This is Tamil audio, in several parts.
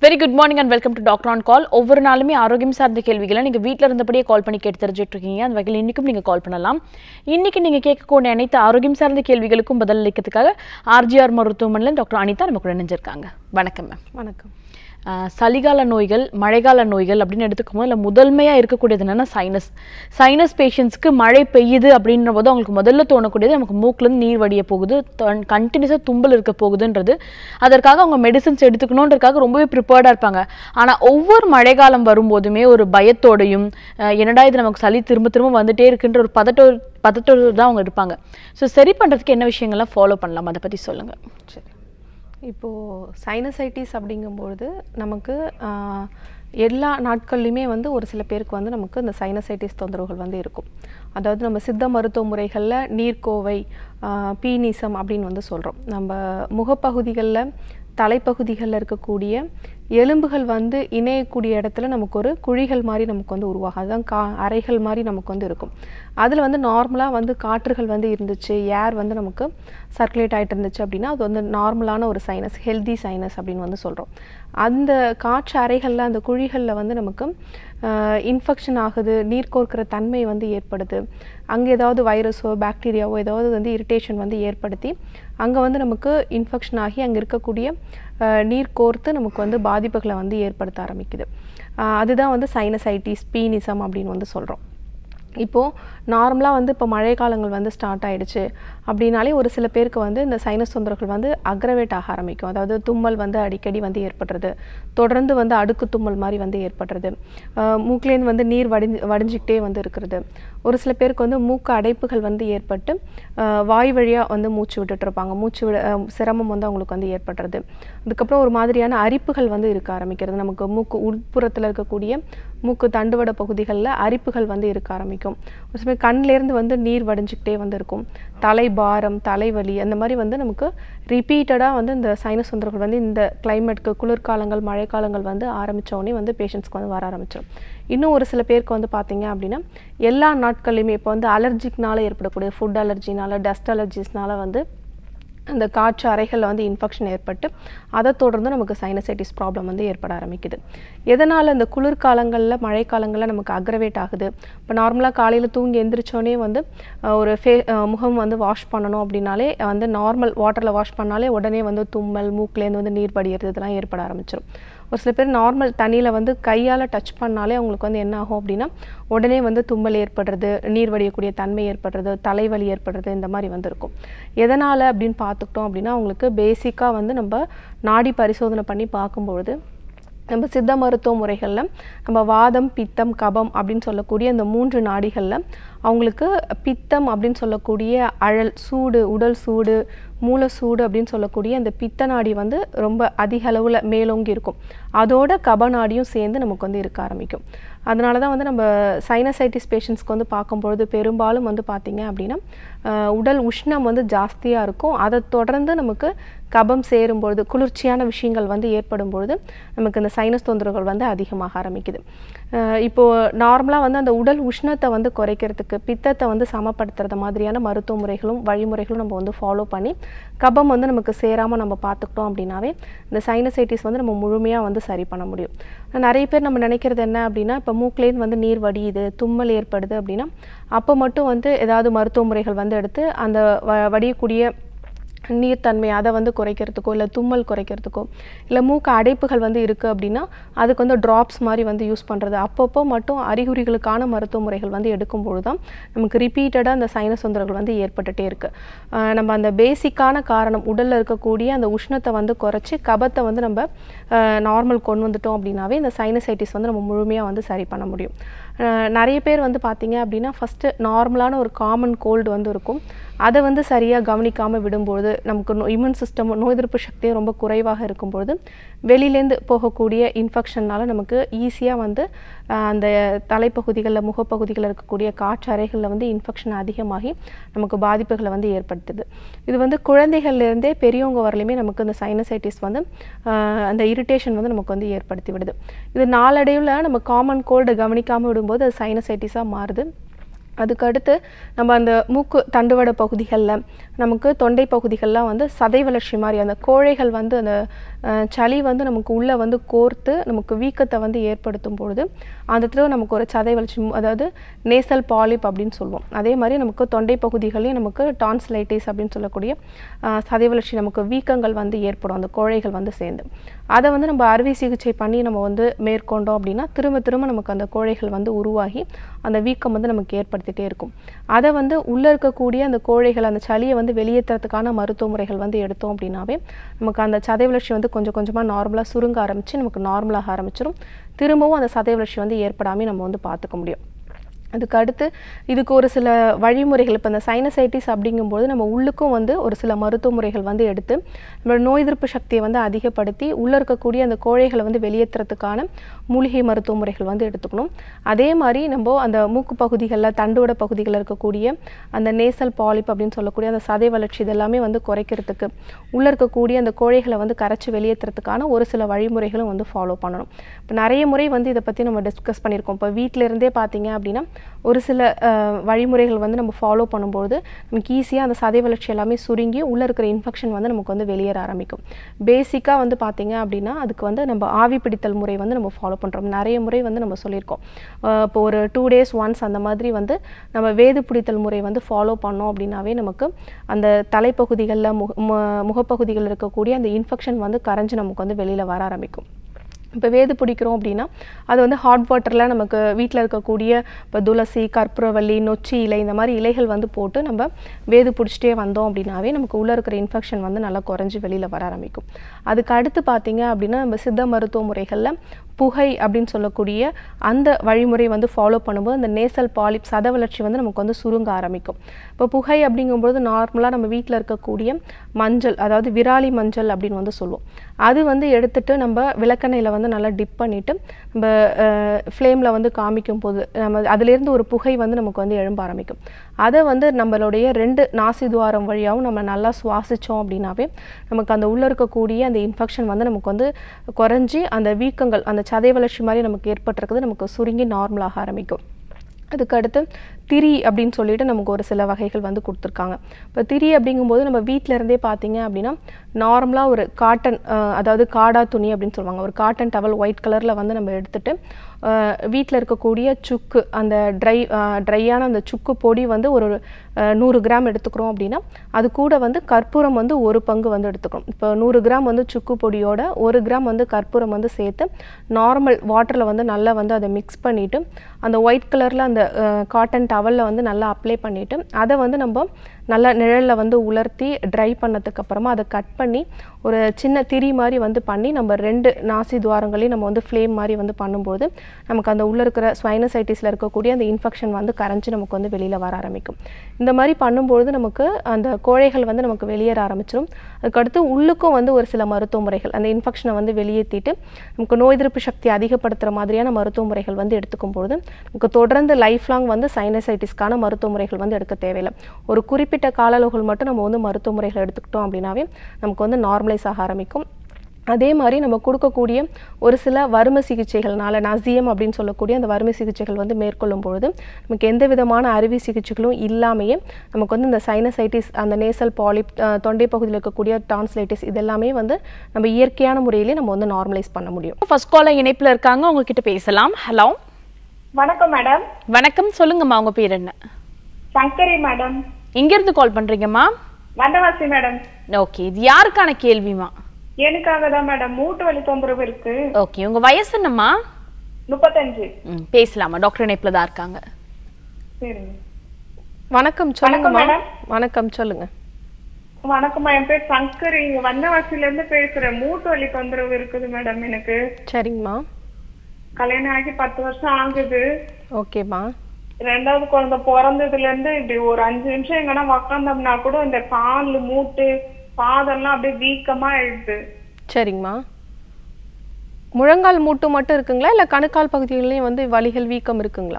Very good morning and welcome to doctor on call ஒவ்வொரு நாளுமே ஆரோக்கியம் சார்ந்த கேள்விகளை நீங்கள் வீட்டில் இருந்தபடியே கால் பண்ணி கேட்டு தெரிஞ்சுட்டு இருக்கீங்க அந்த வகையில் இன்றைக்கும் நீங்கள் கால் பண்ணலாம் இன்றைக்கி நீங்கள் கேட்கக்கூடிய அனைத்து ஆரோக்கியம் சார்ந்த கேள்விகளுக்கும் பதில் அளிக்கிறதுக்காக ஆர்ஜிஆர் மருத்துவமனையில் டாக்டர் அனிதா நம்ம கூட இணைஞ்சிருக்காங்க வணக்கம் மேம் வணக்கம் ஆஹ் சளிகால நோய்கள் மழைக்கால நோய்கள் அப்படின்னு எடுத்துக்கும் போது முதன்மையாக இருக்கக்கூடியது என்னன்னா சைனஸ் சைனஸ் பேஷண்ட்ஸ்க்கு மழை பெய்யுது அப்படின்ற போது அவங்களுக்கு முதல்ல தோணக்கூடியது நமக்கு மூக்குலேருந்து நீர் வடிய போகுது கண்டினியூஸாக தும்பல் இருக்க போகுதுன்றது அதற்காக அவங்க மெடிசின்ஸ் எடுத்துக்கணுன்றதுக்காக ரொம்பவே ப்ரிப்பேர்டாக இருப்பாங்க ஆனால் ஒவ்வொரு மழைக்காலம் வரும்போதுமே ஒரு பயத்தோடையும் ஆஹ் என்னடா இது நமக்கு சளி திரும்ப திரும்ப வந்துட்டே இருக்குன்ற ஒரு பதட்டோ பதட்டோடு தான் அவங்க இருப்பாங்க ஸோ சரி பண்ணுறதுக்கு என்ன விஷயங்கள்லாம் ஃபாலோ பண்ணலாம் அதை பற்றி சொல்லுங்கள் சரி இப்போது சைனசைட்டிஸ் அப்படிங்கும்பொழுது நமக்கு ஆஹ், எல்லா நாட்கள்லையுமே வந்து ஒரு சில பேருக்கு வந்து நமக்கு இந்த சைனசைட்டிஸ் தொந்தரவுகள் வந்து இருக்கும் அதாவது நம்ம சித்த மருத்துவ முறைகளில் நீர்க்கோவை ஆஹ், பீனிசம் அப்படின்னு வந்து சொல்கிறோம் நம்ம முகப்பகுதிகளில் தலைப்பகுதிகளில் இருக்கக்கூடிய எலும்புகள் வந்து இணையக்கூடிய இடத்துல நமக்கு ஒரு குழிகள் மாதிரி நமக்கு வந்து உருவாகும் அதுதான் கா அறைகள் மாதிரி நமக்கு வந்து இருக்கும் அதில் வந்து நார்மலாக வந்து காற்றுகள் வந்து இருந்துச்சு ஏர் வந்து நமக்கு சர்க்குலேட் ஆகிட்டு இருந்துச்சு அப்படின்னா அது வந்து நார்மலான ஒரு சைனஸ் ஹெல்தி சைனஸ் அப்படின்னு வந்து சொல்கிறோம் அந்த காற்று அறைகளில் அந்த குழிகளில் வந்து நமக்கு இன்ஃபெக்ஷன் ஆகுது நீர் கோர்க்கிற தன்மை வந்து ஏற்படுது அங்கே ஏதாவது வைரஸோ பாக்டீரியாவோ ஏதாவது வந்து இரிட்டேஷன் வந்து ஏற்படுத்தி அங்கே வந்து நமக்கு இன்ஃபெக்ஷன் ஆகி அங்கே இருக்கக்கூடிய அஹ், நீர் கோர்த்து நமக்கு வந்து பாதிப்புகளை வந்து ஏற்படுத்த ஆரம்பிக்குது அஹ், அதுதான் வந்து சைனசைட்டிஸ் பீனிசம் அப்படின்னு வந்து சொல்கிறோம் இப்போது நார்மலாக வந்து இப்போ மழை காலங்கள் வந்து ஸ்டார்ட் ஆயிடுச்சு அப்படின்னாலே ஒரு சில பேருக்கு வந்து இந்த சைனஸ் தொந்தரவுகள் வந்து அக்ரவேட் ஆக ஆரம்பிக்கும் அதாவது தும்மல் வந்து அடிக்கடி வந்து ஏற்படுறது தொடர்ந்து வந்து அடுக்கு தும்மல் மாதிரி வந்து ஏற்படுறது ஆஹ் மூக்குலேருந்து வந்து நீர் வடிஞ்சு வடிஞ்சிக்கிட்டே வந்து இருக்கிறது ஒரு சில பேருக்கு வந்து மூக்கு அடைப்புகள் வந்து ஏற்பட்டு ஆஹ் வாய் வழியாக வந்து மூச்சு விட்டுட்டு இருப்பாங்க மூச்சு விட ஆஹ் சிரமம் வந்து அவங்களுக்கு வந்து ஏற்படுறது அதுக்கப்புறம் ஒரு மாதிரியான அரிப்புகள் வந்து இருக்க ஆரம்பிக்கிறது நமக்கு மூக்கு உட்புறத்தில் இருக்கக்கூடிய மூக்கு தண்டுவட பகுதிகளில் அரிப்புகள் வந்து இருக்க ஆரம்பிக்கும் ஒரு சமயம் கண்ணிலேருந்து வந்து நீர் வடிஞ்சிக்கிட்டே வந்து இருக்கும் தலை பாரம் தலைவலி அந்த மாதிரி வந்து நமக்கு ரிப்பீட்டடாக வந்து இந்த சைனஸ் தொந்தரவுகள் வந்து இந்த கிளைமேட்க்கு குளிர்காலங்கள் மழைக்காலங்கள் வந்து ஆரம்பிச்ச உடனே வந்து பேஷண்ட்ஸ்க்கு வந்து வர ஆரம்பிச்சிடும் இன்னும் ஒரு சில பேருக்கு வந்து பார்த்தீங்க அப்படின்னா எல்லா நாட்கள்லையுமே இப்போ வந்து அலர்ஜிக்னால ஏற்படக்கூடிய ஃபுட் அலர்ஜினால டஸ்ட் அலர்ஜிஸ்னால வந்து அந்த காற்று அறைகளில் வந்து இன்ஃபெக்ஷன் ஏற்பட்டு அதை தொடர்ந்து நமக்கு சைனசைட்டிஸ் ப்ராப்ளம் வந்து ஏற்பட ஆரம்பிக்குது எதனால் இந்த குளிர்காலங்களில் மழைக்காலங்களில் நமக்கு அக்ரவேட் ஆகுது இப்போ நார்மலாக காலையில் தூங்கி எந்திரிச்சோடனே வந்து அஹ், ஒரு ஃபே அஹ், முகம் வந்து வாஷ் பண்ணணும் அப்படின்னாலே வந்து நார்மல் வாட்டரில் வாஷ் பண்ணாலே உடனே வந்து தும்மல் மூக்குலேருந்து வந்து நீர் படிகிறது இதெல்லாம் ஏற்பட ஆரம்பிச்சிடும் ஒரு சில பேர் நார்மல் தண்ணியில் வந்து கையால் டச் பண்ணாலே அவங்களுக்கு வந்து என்ன ஆகும் அப்படின்னா உடனே வந்து தும்மல் ஏற்படுறது நீர் வடியக்கூடிய தன்மை ஏற்படுறது தலைவலி ஏற்படுறது இந்த மாதிரி வந்து இருக்கும் எதனால் அப்படின்னு பார்த்துக்கிட்டோம் அப்படின்னா அவங்களுக்கு பேசிக்காக வந்து நம்ம நாடி பரிசோதனை பண்ணி பார்க்கும்பொழுது நம்ம சித்த மருத்துவ முறைகளில் நம்ம வாதம் பித்தம் கபம் அப்படின்னு சொல்லக்கூடிய இந்த மூன்று நாடிகளில் அவங்களுக்கு பித்தம் அப்படின்னு சொல்லக்கூடிய அழல் சூடு உடல் சூடு மூல சூடு அப்படின்னு சொல்லக்கூடிய அந்த பித்த நாடி வந்து ரொம்ப அதிக அளவில் மேலோங்கி இருக்கும் அதோட கப நாடியும் சேர்ந்து நமக்கு வந்து இருக்க ஆரம்பிக்கும் அதனால தான் வந்து நம்ம சைனசைட்டிஸ் பேஷண்ட்ஸ்க்கு வந்து பார்க்கும்பொழுது பெரும்பாலும் வந்து பார்த்திங்க அப்படின்னா அஹ், உடல் உஷ்ணம் வந்து ஜாஸ்தியாக இருக்கும் அதை தொடர்ந்து நமக்கு கபம் சேரும்பொழுது குளிர்ச்சியான விஷயங்கள் வந்து ஏற்படும் பொழுது நமக்கு இந்த சைனஸ் தொந்தரவுகள் வந்து அதிகமாக ஆரம்பிக்குது அஹ், இப்போ நார்மலாக வந்து அந்த உடல் உஷ்ணத்தை வந்து குறைக்கிறதுக்கு பித்தத்தை வந்து சமப்படுத்துறது மாதிரியான மருத்துவ முறைகளும் வழிமுறைகளும் நம்ம வந்து ஃபாலோ பண்ணி கபம் வந்து நமக்கு சேராமல் நம்ம பார்த்துக்கிட்டோம் அப்படின்னாவே இந்த சைனசைட்டிஸ் வந்து நம்ம முழுமையாக வந்து சரி பண்ண முடியும் நிறைய பேர் நம்ம நினைக்கிறது என்ன அப்படின்னா இப்போ மூக்குலேருந்து வந்து நீர் வடியுது தும்மல் ஏற்படுது அப்படின்னா அப்போ மட்டும் வந்து ஏதாவது மருத்துவ முறைகள் வந்து எடுத்து அந்த வ வடியக்கூடிய நீர்த்தன்மை அதை வந்து குறைக்கிறதுக்கோ இல்லை தும்மல் குறைக்கிறதுக்கோ இல்லை மூக்கு அடைப்புகள் வந்து இருக்குது அப்படின்னா அதுக்கு வந்து ட்ராப்ஸ் மாதிரி வந்து யூஸ் பண்ணுறது அப்பப்போ மட்டும் அறிகுறிகளுக்கான மருத்துவ முறைகள் வந்து எடுக்கும்பொழுது தான் நமக்கு ரிப்பீட்டடாக அந்த சைனஸ் தொந்தரவுகள் வந்து ஏற்பட்டுட்டே இருக்குது நம்ம அந்த பேசிக்கான காரணம் உடலில் இருக்கக்கூடிய அந்த உஷ்ணத்தை வந்து குறைச்சி கபத்தை வந்து நம்ம நார்மல் கொண்டு வந்துட்டோம் அப்படின்னாவே இந்த சைனசைட்டிஸ் வந்து நம்ம முழுமையாக வந்து சரி பண்ண முடியும் அஹ் நிறைய பேர் வந்து பார்த்தீங்க அப்படின்னா ஃபஸ்ட்டு நார்மலான ஒரு காமன் கோல்டு வந்து இருக்கும் அதை வந்து சரியாக கவனிக்காமல் விடும்பொழுது நமக்கு இம்யூன் சிஸ்டம் நோய் எதிர்ப்பு சக்தியும் ரொம்ப குறைவாக இருக்கும்பொழுது வெளியிலேருந்து போகக்கூடிய இன்ஃபெக்ஷனால் நமக்கு ஈஸியாக வந்து அஹ், அந்த தலைப்பகுதிகளில் முகப்பகுதிகளில் இருக்கக்கூடிய காற்று அறைகளில் வந்து இன்ஃபெக்ஷன் அதிகமாகி நமக்கு பாதிப்புகளை வந்து ஏற்படுத்துது இது வந்து குழந்தைகள்லேருந்தே பெரியவங்க வரலையுமே நமக்கு இந்த சைனசைட்டிஸ் வந்து அஹ், அந்த இரிட்டேஷன் வந்து நமக்கு வந்து ஏற்படுத்தி விடுது இது நாளடைவில் நம்ம காமன் கோல்டு கவனிக்காமல் விடும்போது அது சைனசைட்டிஸாக மாறுது அதுக்கடுத்து நம்ம அந்த மூக்கு தண்டுவட பகுதிகளில் நமக்கு தொண்டை பகுதிகள்லாம் வந்து சதை வளர்ச்சி மாதிரி அந்த கோழைகள் வந்து அந்த அஹ், சளி வந்து நமக்கு உள்ளே வந்து கோர்த்து நமக்கு வீக்கத்தை வந்து ஏற்படுத்தும் பொழுது அந்த இடத்துல நமக்கு ஒரு சதை வளர்ச்சி மு- அதாவது நேசல் பாலிப் அப்படின்னு சொல்லுவோம் அதே மாதிரி நமக்கு தொண்டை பகுதிகளையும் நமக்கு டான்ஸ்லைட்டிஸ் அப்படின்னு சொல்லக்கூடிய அஹ், சதை வளர்ச்சி நமக்கு வீக்கங்கள் வந்து ஏற்படும் அந்த கோழைகள் வந்து சேர்ந்து அதை வந்து நம்ம அறுவை சிகிச்சை பண்ணி நம்ம வந்து மேற்கொண்டோம் அப்படின்னா திரும்ப திரும்ப நமக்கு அந்த கோழைகள் வந்து உருவாகி அந்த வீக்கம் வந்து நமக்கு ஏற்படுத்திட்டே இருக்கும் அதை வந்து உள்ளே இருக்கக்கூடிய அந்த கோழைகள் அந்த சளியை வந்து வெளியேற்றுறதுக்கான மருத்துவ முறைகள் வந்து எடுத்தோம் அப்படின்னாவே நமக்கு அந்த சதை வளர்ச்சி வந்து கொஞ்சம் கொஞ்சமாக நார்மலாக சுருங்க ஆரம்பித்து நமக்கு நார்மலாக ஆரம்பிச்சிடும் திரும்பவும் அந்த சதை வளர்ச்சி வந்து ஏற்படாமல் நம்ம வந்து பார்த்துக்க முடியும் அதுக்கு அடுத்து இதுக்கு ஒரு சில வழிமுறைகள் இப்போ இந்த சைனசைட்டிஸ் அப்படிங்கும்போது நம்ம உள்ளுக்கும் வந்து ஒரு சில மருத்துவ முறைகள் வந்து எடுத்து நம்ம நோய் எதிர்ப்பு சக்தியை வந்து அதிகப்படுத்தி உள்ளே இருக்கக்கூடிய அந்த கோழைகளை வந்து வெளியேற்றுறதுக்கான மூலிகை மருத்துவ முறைகள் வந்து எடுத்துக்கணும் அதே மாதிரி நம்ம அந்த மூக்கு பகுதிகளில் தண்டுவட பகுதிகளில் இருக்கக்கூடிய அந்த நேசல் பாலிப் அப்படின்னு சொல்லக்கூடிய அந்த சதை வளர்ச்சி இதெல்லாமே வந்து குறைக்கிறதுக்கு உள்ளே இருக்கக்கூடிய அந்த கோழைகளை வந்து கரைச்சி வெளியேற்றுறதுக்கான ஒரு சில வழிமுறைகளும் வந்து ஃபாலோ பண்ணணும் இப்போ நிறைய முறை வந்து இதை பற்றி நம்ம டிஸ்கஸ் பண்ணியிருக்கோம் இப்போ வீட்டில இருந்தே பார்த்தீங்க அப்படின்னா ஒரு சில அஹ், வழிமுறைகள் வந்து நம்ம ஃபாலோ பண்ணும்போது நமக்கு ஈஸியாக அந்த சதை வளர்ச்சி எல்லாமே சுருங்கி உள்ளே இருக்கிற இன்ஃபெக்ஷன் வந்து நமக்கு வந்து வெளியேற ஆரம்பிக்கும் பேசிக்காக வந்து பார்த்தீங்க அப்படின்னா அதுக்கு வந்து நம்ம ஆவி பிடித்தல் முறை வந்து நம்ம ஃபாலோ பண்ணுறோம் நிறைய முறை வந்து நம்ம சொல்லியிருக்கோம் அஹ், இப்போ ஒரு டூ டேஸ் ஒன்ஸ் அந்த மாதிரி வந்து நம்ம வேது பிடித்தல் முறை வந்து ஃபாலோ பண்ணோம் அப்படின்னாவே நமக்கு அந்த தலைப்பகுதிகளில் முக மு- முகப்பகுதிகளில் இருக்கக்கூடிய அந்த இன்ஃபெக்ஷன் வந்து கரைஞ்சு நமக்கு வந்து வெளியில் வர ஆரம்பிக்கும் இப்போ வேது பிடிக்கிறோம் அப்படின்னா அது வந்து ஹாட் வாட்டரில் நமக்கு வீட்டில் இருக்கக்கூடிய இப்போ துளசி கற்பூரவள்ளி நொச்சி இலை இந்த மாதிரி இலைகள் வந்து போட்டு நம்ம வேது பிடிச்சிட்டே வந்தோம் அப்படின்னாவே நமக்கு உள்ளே இருக்கிற இன்ஃபெக்ஷன் வந்து நல்லா குறைஞ்சி வெளியில் வர ஆரம்பிக்கும் அதுக்கு அடுத்து பார்த்தீங்க அப்படின்னா நம்ம சித்த மருத்துவ முறைகளில் புகை அப்படின்னு சொல்லக்கூடிய அந்த வழிமுறை வந்து ஃபாலோ பண்ணும்போது அந்த நேசல் பாலிப் சத வளர்ச்சி வந்து நமக்கு வந்து சுருங்க ஆரம்பிக்கும் இப்போ புகை அப்படிங்கும்போது நார்மலாக நம்ம வீட்டில் இருக்கக்கூடிய மஞ்சள் அதாவது விராலி மஞ்சள் அப்படின்னு வந்து சொல்லுவோம் அது வந்து எடுத்துட்டு நம்ம விளக்கெண்ணெயில் வந்து நல்லா டிப் பண்ணிட்டு நம்ம ஃப்ளேமில் வந்து காமிக்கும் போது நம்ம அதுலேருந்து ஒரு புகை வந்து நமக்கு வந்து எழும்ப ஆரம்பிக்கும் அதை வந்து நம்மளுடைய ரெண்டு நாசி துவாரம் வழியாகவும் நம்ம நல்லா சுவாசித்தோம் அப்படின்னாவே நமக்கு அந்த உள்ளே இருக்கக்கூடிய அந்த இன்ஃபெக்ஷன் வந்து நமக்கு வந்து குறைஞ்சி அந்த வீக்கங்கள் அந்த சதை வளர்ச்சி மாதிரி நமக்கு ஏற்பட்டிருக்குது நமக்கு சுருங்கி நார்மலாக ஆரம்பிக்கும் அதுக்கு அடுத்து திரி அப்படின்னு சொல்லிட்டு நமக்கு ஒரு சில வகைகள் வந்து கொடுத்துருக்காங்க இப்போ திரி அப்படிங்கும்போது நம்ம வீட்டில இருந்தே பார்த்தீங்க அப்படின்னா நார்மலாக ஒரு காட்டன் அதாவது காடா துணி அப்படின்னு சொல்லுவாங்க ஒரு காட்டன் டவல் ஒயிட் கலரில் வந்து நம்ம எடுத்துட்டு வீட்டில் இருக்கக்கூடிய சுக்கு அந்த ட்ரை ட்ரையான அந்த சுக்கு பொடி வந்து ஒரு அஹ், நூறு கிராம் எடுத்துக்கிறோம் அப்படின்னா அது கூட வந்து கற்பூரம் வந்து ஒரு பங்கு வந்து எடுத்துக்கணும் இப்போ நூறு கிராம் வந்து சுக்கு பொடியோட ஒரு கிராம் வந்து கற்பூரம் வந்து சேர்த்து நார்மல் வாட்டரில் வந்து நல்லா வந்து அதை மிக்ஸ் பண்ணிவிட்டு அந்த ஒயிட் கலரில் அந்த காட்டன் டவலில் வந்து நல்லா அப்ளை பண்ணிவிட்டு அதை வந்து நம்ம நல்லா நிழலில் வந்து உலர்த்தி ட்ரை பண்ணதுக்கு அப்புறமா அதை கட் பண்ணி ஒரு சின்ன திரி மாதிரி வந்து பண்ணி நம்ம ரெண்டு நாசி துவாரங்களையும் நம்ம வந்து ஃப்ளேம் மாதிரி வந்து பண்ணும்போது நமக்கு அந்த உள்ளே இருக்கிற ஸ்வைனசைட்டிஸில் இருக்கக்கூடிய அந்த இன்ஃபெக்ஷன் வந்து கரைஞ்சி நமக்கு வந்து வெளியில் வர ஆரம்பிக்கும் இந்த மாதிரி பண்ணும்பொழுது நமக்கு அந்த கோழைகள் வந்து நமக்கு வெளியேற ஆரம்பிச்சிடும் அதுக்கடுத்து உள்ளுக்கும் வந்து ஒரு சில மருத்துவ முறைகள் அந்த இன்ஃபெக்ஷனை வந்து வெளியேற்றிட்டு நமக்கு நோய் எதிர்ப்பு சக்தி அதிகப்படுத்துகிற மாதிரியான மருத்துவ முறைகள் வந்து எடுத்துக்கும் பொழுது நமக்கு தொடர்ந்து லைஃப் லாங் வந்து சைனசைட்டிஸ்க்கான மருத்துவ முறைகள் வந்து எடுக்க தேவையில்லை ஒரு குறிப்பிட்ட கால அளவுகள் மட்டும் நம்ம வந்து மருத்துவ முறைகள் எடுத்துக்கிட்டோம் அப்படின்னாவே நமக்கு வந்து நார்மலைஸ் ஆக ஆரம்பிக்கும் அதே மாதிரி நம்ம கொடுக்கக்கூடிய ஒரு சில வறுமை சிகிச்சைகள்னால நசியம் அப்படின்னு சொல்லக்கூடிய அந்த வறுமை சிகிச்சைகள் வந்து மேற்கொள்ளும் பொழுது நமக்கு எந்த விதமான அறுவை சிகிச்சைகளும் இல்லாமையே நமக்கு வந்து இந்த சைனசைட்டிஸ் அந்த நேசல் பாலிப் அஹ், தொண்டை பகுதியில் இருக்கக்கூடிய டான்ஸ்லைட்டிஸ் இதெல்லாமே வந்து நம்ம இயற்கையான முறையிலே நம்ம வந்து நார்மலைஸ் பண்ண முடியும் ஃபர்ஸ்ட் காலர் இணைப்புல இருக்காங்க உங்ககிட்ட பேசலாம் ஹலோ வணக்கம் மேடம் வணக்கம் சொல்லுங்கம்மா உங்க பேர் என்ன சங்கரி மேடம் எங்க இருந்து கால் பண்றீங்கம்மா வந்தவாசி மேடம் ஓகே இது யாருக்கான கேள்விமா எனக்காக தான் மேடம் மூட்டு வலி தொந்தரவு இருக்கு ஓகே உங்க வயசு என்னம்மா முப்பத்தஞ்சு ம், பேசலாமா டாக்டர் இணைப்புல தான் இருக்காங்க சரிங்க வணக்கம் சொல்லுங்கம்மா madam. வணக்கம் சொல்லுங்க வணக்கம்மா என் பேர் சங்கரி இங்க வந்தவாசில இருந்து பேசுறேன் மூட்டு வலி தொந்தரவு இருக்குது மேடம் எனக்கு சரிங்கம்மா கல்யாணம் ஆகி பத்து வருஷம் ஆகுது ஓகேம்மா ரெண்டாவது குழந்தை பிறந்ததுல இருந்து இப்படி ஒரு அஞ்சு நிமிஷம் எங்கன்னா உக்காந்தோம்னா கூட இந்த கால் மூட்டு பாதெல்லாம் அப்படியே வீக்கமா ஆயிடுது சரிங்கம்மா முழங்கால் மூட்டு மட்டும் இருக்குங்களா இல்லை கணுக்கால் பகுதிகள்லையும் வந்து வலிகள் வீக்கம் இருக்குங்களா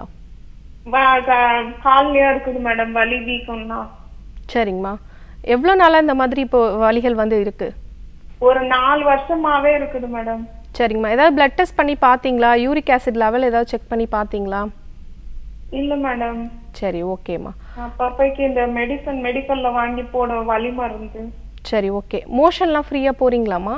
வ- க- கால்லயா இருக்குது மேடம் வலி வீக்கம்னா சரிங்கம்மா எவ்வளோ நாளாக இந்த மாதிரி இப்போ வலிகள் வந்து இருக்கு ஒரு நாலு வருஷமாவே இருக்குது மேடம் சரிங்கம்மா ஏதாவது பிளட் டெஸ்ட் பண்ணி பார்த்தீங்களா யூரிக் ஆசிட் லெவல் ஏதாவது செக் பண்ணி பார்த்தீங்களா இல்ல மேடம் சரி ஓகேம்மா அப்பப்பைக்கு இந்த மெடிசன் மெடிக்கல்ல வாங்கி போட வலி மருந்து சரி ஓகே மோஷன்லாம் ஃப்ரீயாக போகிறீங்களாம்மா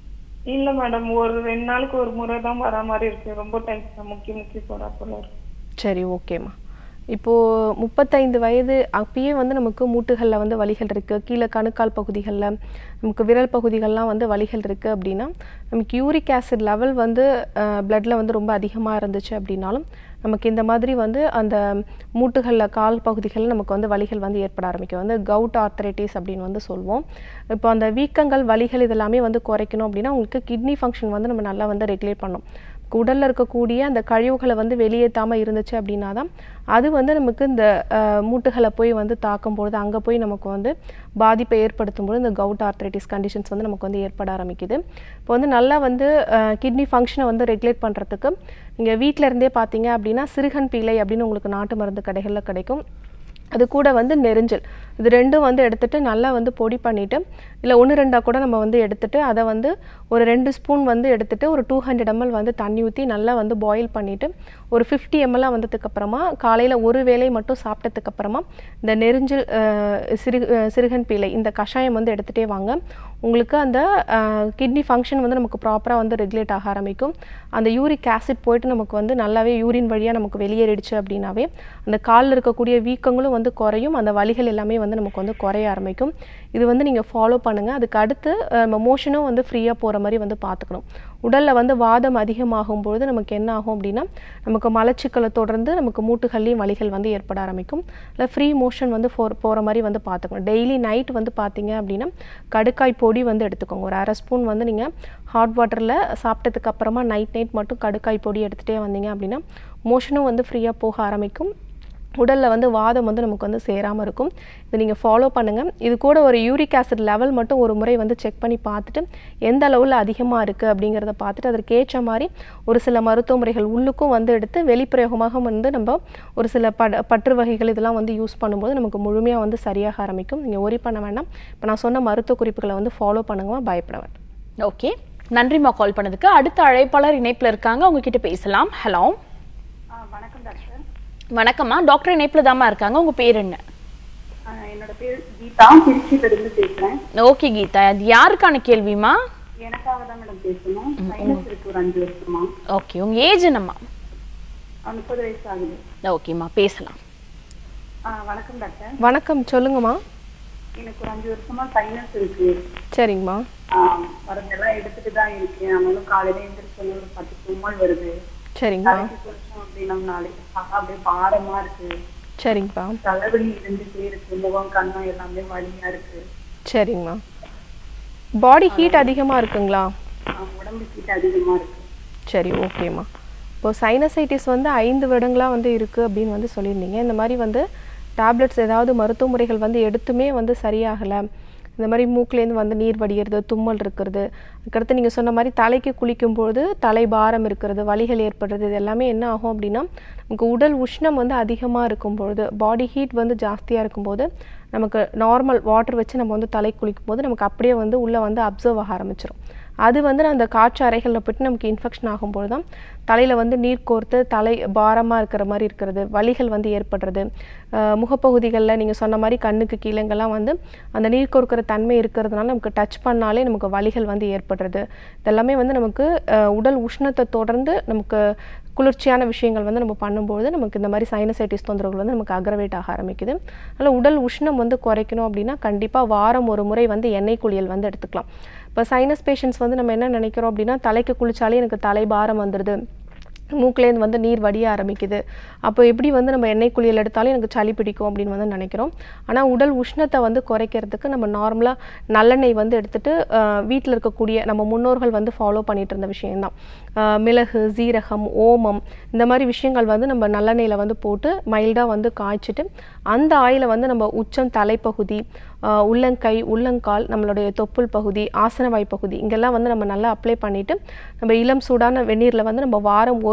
இல்ல மேடம் ஒரு ரெண்டு நாளுக்கு ஒரு முறை தான் வர மாதிரி இருக்கு ரொம்ப டென்ஷன் முக்கி முக்கி போறா போல இருக்கு சரி ஓகேம்மா இப்போது முப்பத்தைந்து வயது அப்பயே வந்து நமக்கு மூட்டுகளில் வந்து வலிகள் இருக்குது கீழே கணுக்கால் பகுதிகளில் நமக்கு விரல் பகுதிகள்லாம் வந்து வலிகள் இருக்குது அப்படின்னா நமக்கு யூரிக் ஆசிட் லெவல் வந்து பிளட்டில் வந்து ரொம்ப அதிகமாக இருந்துச்சு அப்படின்னாலும் நமக்கு இந்த மாதிரி வந்து அந்த மூட்டுகளில் கால் பகுதிகளில் நமக்கு வந்து வலிகள் வந்து ஏற்பட ஆரம்பிக்கும் வந்து கவுட் ஆர்த்தரைட்டிஸ் அப்படின்னு வந்து சொல்லுவோம் இப்போ அந்த வீக்கங்கள் வலிகள் இதெல்லாமே வந்து குறைக்கணும் அப்படின்னா உங்களுக்கு கிட்னி ஃபங்க்ஷன் வந்து நம்ம நல்லா வந்து ரெகுலேட் பண்ணணும் உடலில் இருக்கக்கூடிய அந்த கழிவுகளை வந்து வெளியேற்றாமல் இருந்துச்சு அப்படின்னா தான் அது வந்து நமக்கு இந்த அஹ், மூட்டுகளை போய் வந்து தாக்கும் பொழுது அங்கே போய் நமக்கு வந்து பாதிப்பை ஏற்படுத்தும் பொழுது இந்த கவுட் ஆர்த்ரைட்டிஸ் கண்டிஷன்ஸ் வந்து நமக்கு வந்து ஏற்பட ஆரம்பிக்குது இப்போ வந்து நல்லா வந்து கிட்னி ஃபங்க்ஷனை வந்து ரெகுலேட் பண்ணுறதுக்கு நீங்கள் வீட்டில் இருந்தே பார்த்தீங்க அப்படின்னா சிறுகன் பீலை அப்படின்னு உங்களுக்கு நாட்டு மருந்து கடைகளில் கிடைக்கும் அது கூட வந்து நெரிஞ்சல் இது ரெண்டும் வந்து எடுத்துட்டு நல்லா வந்து பொடி பண்ணிவிட்டு இல்லை ஒன்று ரெண்டாக கூட நம்ம வந்து எடுத்துட்டு அதை வந்து ஒரு ரெண்டு ஸ்பூன் வந்து எடுத்துட்டு ஒரு டூ ஹண்ட்ரட் எம்எல் வந்து தண்ணி ஊற்றி நல்லா வந்து பாயில் பண்ணிவிட்டு ஒரு ஃபிஃப்டி எம்எல்லாம் வந்ததுக்கப்புறமா காலையில் ஒரு வேளை மட்டும் சாப்பிட்டதுக்கு அப்புறமா இந்த நெரிஞ்சல் அஹ், சிறு அஹ், சிறுகன் பீலை இந்த கஷாயம் வந்து எடுத்துகிட்டே வாங்க உங்களுக்கு அந்த கிட்னி ஃபங்க்ஷன் வந்து நமக்கு ப்ராப்பராக வந்து ரெகுலேட் ஆக ஆரம்பிக்கும் அந்த யூரிக் ஆசிட் போயிட்டு நமக்கு வந்து நல்லாவே யூரின் வழியாக நமக்கு வெளியேறிடுச்சு அப்படின்னாவே அந்த காலில் இருக்கக்கூடிய வீக்கங்களும் வந்து குறையும் அந்த வலிகள் எல்லாமே வந்து நமக்கு வந்து குறைய ஆரம்பிக்கும் இது வந்து நீங்கள் ஃபாலோ பண்ணுங்கள் அதுக்கு அடுத்து மோஷனும் வந்து ஃப்ரீயாக போகிற மாதிரி வந்து பார்த்துக்கணும் உடலில் வந்து வாதம் அதிகமாகும் பொழுது நமக்கு என்ன ஆகும் அப்படின்னா நமக்கு மலச்சிக்கலை தொடர்ந்து நமக்கு மூட்டுகள்லையும் வலிகள் வந்து ஏற்பட ஆரம்பிக்கும் இல்லை ஃப்ரீ மோஷன் வந்து ஃபோர் போகிற மாதிரி வந்து பார்த்துக்கணும் டெய்லி நைட் வந்து பார்த்தீங்க அப்படின்னா கடுக்காய் பொடி வந்து எடுத்துக்கோங்க ஒரு அரை ஸ்பூன் வந்து நீங்கள் ஹாட் வாட்டரில் சாப்பிட்டதுக்கு அப்புறமா நைட் நைட் மட்டும் கடுக்காய் பொடி எடுத்துகிட்டே வந்தீங்க அப்படின்னா மோஷனும் வந்து ஃப்ரீயாக போக ஆரம்பிக்கும் உடலில் வந்து வாதம் வந்து நமக்கு வந்து சேராமல் இருக்கும் இதை நீங்கள் ஃபாலோ பண்ணுங்கள் இது கூட ஒரு யூரிக் ஆசிட் லெவல் மட்டும் ஒரு முறை வந்து செக் பண்ணி பார்த்துட்டு எந்த அளவில் அதிகமாக இருக்குது அப்படிங்கிறத பார்த்துட்டு அதற்கு ஏற்ற மாதிரி ஒரு சில மருத்துவ முறைகள் உள்ளுக்கும் வந்து எடுத்து வெளிப்பிரயோகமாக வந்து நம்ம ஒரு சில பட பற்று வகைகள் இதெல்லாம் வந்து யூஸ் பண்ணும்போது நமக்கு முழுமையாக வந்து சரியாக ஆரம்பிக்கும் நீங்கள் ஒரி பண்ண வேண்டாம் இப்போ நான் சொன்ன மருத்துவ குறிப்புகளை வந்து ஃபாலோ பண்ணுங்க பயப்பட வேண்டாம் ஓகே நன்றிம்மா கால் பண்ணதுக்கு அடுத்த அழைப்பாளர் இணைப்புல இருக்காங்க உங்ககிட்ட பேசலாம் ஹலோ வணக்கம் டாக்டர் வணக்கம்மா டாக்டர் இணைப்புல தாம்மா இருக்காங்க உங்க பேர் என்ன ஆஹ் என்னோட பேர் கீதா திருச்சியில இருந்து பேசுறேன் ஓகே கீதா அது யாருக்கான கேள்விமா எனக்காக தான் மேடம் பேசணும் சைனஸ் இருக்கு ஒரு அஞ்சு வருஷமா ஓகே உங்க ஏஜ் என்னம்மா ஆஹ் முப்பது வயசு ஆகுது ஓகேம்மா பேசலாம் ஆஹ் வணக்கம் டாக்டர் வணக்கம் சொல்லுங்கம்மா எனக்கு ஒரு அஞ்சு வருஷமா சைனஸ் இருக்கு சரிங்கம்மா ஆஹ் மருந்தெல்லாம் எடுத்துட்டு தான் இருக்கேன் ஆனாலும் காலையில எழுந்திரிச்சு ஒரு பத்து தும்மல் வருது சரிங்கம்மா தலைக்கு குளிச்சோம் அப்படின்னம்னாலே அப்படியே பாரமா இருக்கு சரிங்கப்பா தலைவலி இருந்துட்டே இருக்கு முகம் கண்ணம் எல்லாமே வலியா இருக்கு சரிங்கம்மா பாடி ஹீட் அதிகமாக இருக்குங்களா ஆஹ் உடம்பு சீட்டு அதிகமா இருக்கு சரி ஓகேம்மா இப்போ சைனசைட்டிஸ் வந்து ஐந்து வருடங்களாக வந்து இருக்குது அப்படின்னு வந்து சொல்லியிருந்தீங்க இந்த மாதிரி வந்து டேப்லெட்ஸ் ஏதாவது மருத்துவ முறைகள் வந்து எடுத்துமே வந்து சரியாகலை இந்த மாதிரி மூக்குலேருந்து வந்து நீர் வடிகிறது தும்மல் இருக்கிறது அதுக்கடுத்து நீங்கள் சொன்ன மாதிரி தலைக்கு குளிக்கும்பொழுது தலை பாரம் இருக்கிறது வலிகள் ஏற்படுறது இது எல்லாமே என்ன ஆகும் அப்படின்னா நமக்கு உடல் உஷ்ணம் வந்து அதிகமாக இருக்கும் பொழுது பாடி ஹீட் வந்து ஜாஸ்தியாக இருக்கும்போது நமக்கு நார்மல் வாட்டர் வச்சு நம்ம வந்து தலை குளிக்கும் போது நமக்கு அப்படியே வந்து உள்ளே வந்து அப்சர்வ் ஆக ஆரம்பிச்சிடும் அது வந்து அந்த காற்று அறைகளில் போயிட்டு நமக்கு இன்ஃபெக்ஷன் ஆகும்போது தான் தலையில் வந்து நீர் கோர்த்து தலை பாரமாக இருக்கிற மாதிரி இருக்கிறது வலிகள் வந்து ஏற்படுறது அஹ் முகப்பகுதிகளில் நீங்கள் சொன்ன மாதிரி கண்ணுக்கு கீழங்கெல்லாம் வந்து அந்த நீர் கோர்க்கிற தன்மை இருக்கிறதுனால நமக்கு டச் பண்ணாலே நமக்கு வலிகள் வந்து ஏற்படுறது இதெல்லாமே வந்து நமக்கு அஹ் உடல் உஷ்ணத்தை தொடர்ந்து நமக்கு குளிர்ச்சியான விஷயங்கள் வந்து நம்ம பண்ணும்போது நமக்கு இந்த மாதிரி சைனசைட்டிஸ் தொந்தரவுகள் வந்து நமக்கு அக்ரவேட் ஆக ஆரம்பிக்குது அதனால் உடல் உஷ்ணம் வந்து குறைக்கணும் அப்படின்னா கண்டிப்பாக வாரம் ஒரு முறை வந்து எண்ணெய் குளியல் வந்து எடுத்துக்கலாம் இப்போ சைனஸ் பேஷண்ட்ஸ் வந்து நம்ம என்ன நினைக்கிறோம் அப்படின்னா தலைக்கு குளிச்சாலே எனக்கு தலை பாரம் வந்துடுது மூக்குலேருந்து வந்து நீர் வடிய ஆரம்பிக்குது அப்போ எப்படி வந்து நம்ம எண்ணெய் குளியல் எடுத்தாலும் எனக்கு சளி பிடிக்கும் அப்படின்னு வந்து நினைக்கிறோம் ஆனால் உடல் உஷ்ணத்தை வந்து குறைக்கிறதுக்கு நம்ம நார்மலாக நல்லெண்ணெய் வந்து எடுத்துட்டு வீட்டில் இருக்கக்கூடிய நம்ம முன்னோர்கள் வந்து ஃபாலோ பண்ணிட்டு இருந்த விஷயம்தான் ஆஹ் மிளகு சீரகம் ஓமம் இந்த மாதிரி விஷயங்கள் வந்து நம்ம நல்லெண்ணெயில் வந்து போட்டு மைல்டாக வந்து காய்ச்சிட்டு அந்த ஆயிலை வந்து நம்ம உச்சம் தலைப்பகுதி ஆஹ் உள்ளங்கை உள்ளங்கால் நம்மளுடைய தொப்புள் பகுதி ஆசனவாய் பகுதி இங்கெல்லாம் வந்து நம்ம நல்லா அப்ளை பண்ணிட்டு நம்ம இளம் சூடான வெந்நீரில் வந்து நம்ம வாரம் ஒரு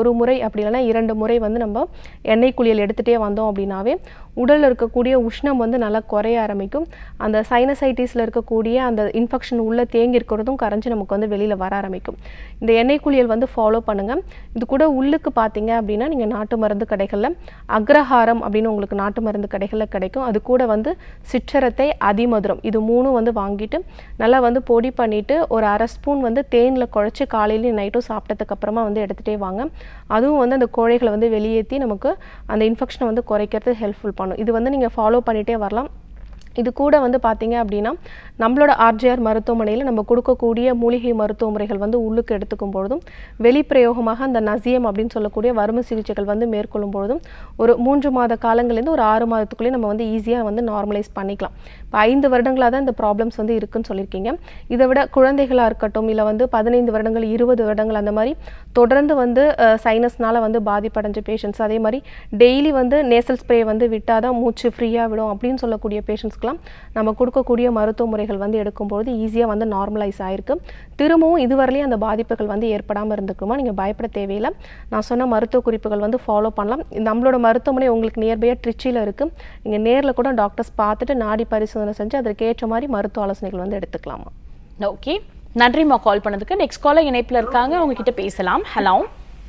ஒரு முறை அப்படி இல்லைன்னா இரண்டு முறை வந்து நம்ம எண்ணெய் குளியல் எடுத்துகிட்டே வந்தோம் அப்படின்னாவே உடலில் இருக்கக்கூடிய உஷ்ணம் வந்து நல்லா குறைய ஆரம்பிக்கும் அந்த சைனசைட்டிஸில் இருக்கக்கூடிய அந்த இன்ஃபெக்ஷன் உள்ளே தேங்கி இருக்கிறதும் கரைஞ்சு நமக்கு வந்து வெளியில் வர ஆரம்பிக்கும் இந்த எண்ணெய் குளியல் வந்து ஃபாலோ பண்ணுங்கள் இது கூட உள்ளுக்கு பார்த்தீங்க அப்படின்னா நீங்கள் நாட்டு மருந்து கடைகளில் அக்ரஹாரம் அப்படின்னு உங்களுக்கு நாட்டு மருந்து கடைகளில் கிடைக்கும் அது கூட வந்து சிற்றரத்தை அதிமதுரம் இது மூணும் வந்து வாங்கிட்டு நல்லா வந்து பொடி பண்ணிவிட்டு ஒரு அரை ஸ்பூன் வந்து தேனில் குழச்சி காலையிலையும் நைட்டும் சாப்பிட்டதுக்கு அப்புறமா வந்து எடுத்துகிட்டே வாங்க அதுவும் வந்து அந்த கோழைகளை வந்து வெளியேற்றி நமக்கு அந்த இன்ஃபெக்ஷனை வந்து குறைக்கிறது ஹெல்ப்ஃபுல் பண்ணும் இது வந்து நீங்கள் ஃபாலோ பண்ணிகிட்டே வரலாம் இது கூட வந்து பார்த்தீங்க அப்படின்னா நம்மளோட ஆர்ஜிஆர் மருத்துவமனையில் நம்ம கொடுக்கக்கூடிய மூலிகை மருத்துவ முறைகள் வந்து உள்ளுக்கு எடுத்துக்கும் பொழுதும் வெளிப்பிரயோகமாக அந்த நசியம் அப்படின்னு சொல்லக்கூடிய வறுமை சிகிச்சைகள் வந்து மேற்கொள்ளும் பொழுதும் ஒரு மூன்று மாத காலங்கள்லேருந்து ஒரு ஆறு மாதத்துக்குள்ளேயே நம்ம வந்து ஈஸியாக வந்து நார்மலைஸ் பண்ணிக்கலாம் இப்போ ஐந்து வருடங்களாக தான் இந்த ப்ராப்ளம்ஸ் வந்து இருக்குன்னு சொல்லியிருக்கீங்க இதை விட குழந்தைகளாக இருக்கட்டும் இல்லை வந்து பதினைந்து வருடங்கள் இருபது வருடங்கள் அந்த மாதிரி தொடர்ந்து வந்து சைனஸ்னால வந்து பாதிப்படைஞ்ச பேஷண்ட்ஸ் அதே மாதிரி டெய்லி வந்து நேசல் ஸ்ப்ரே வந்து விட்டால் தான் மூச்சு ஃப்ரீயாக விடும் அப்படின்னு சொல்லக்கூடிய பேஷண்ட்ஸ்க்குலாம் நம்ம கொடுக்கக்கூடிய மருத்துவ முறைகள் வந்து எடுக்கும்பொழுது ஈஸியாக வந்து நார்மலைஸ் ஆயிருக்கு திரும்பவும் இதுவரையிலையும் அந்த பாதிப்புகள் வந்து ஏற்படாமல் இருந்துக்குமா நீங்கள் பயப்பட தேவையில்லை நான் சொன்ன மருத்துவ குறிப்புகள் வந்து ஃபாலோ பண்ணலாம் நம்மளோட மருத்துவமனை உங்களுக்கு நியர்பையாக ட்ரிச்சியில் இருக்குது நீங்கள் நேரில் கூட டாக்டர்ஸ் பார்த்துட்டு நாடி பரிசோதனை செஞ்சு அதற்கு ஏற்ற மாதிரி மருத்துவ ஆலோசனைகள் வந்து எடுத்துக்கலாமா ஓகே நன்றிம்மா கால் பண்ணதுக்கு நெக்ஸ்ட் காலர் இணைப்புல இருக்காங்க அவங்க கிட்ட பேசலாம் ஹலோ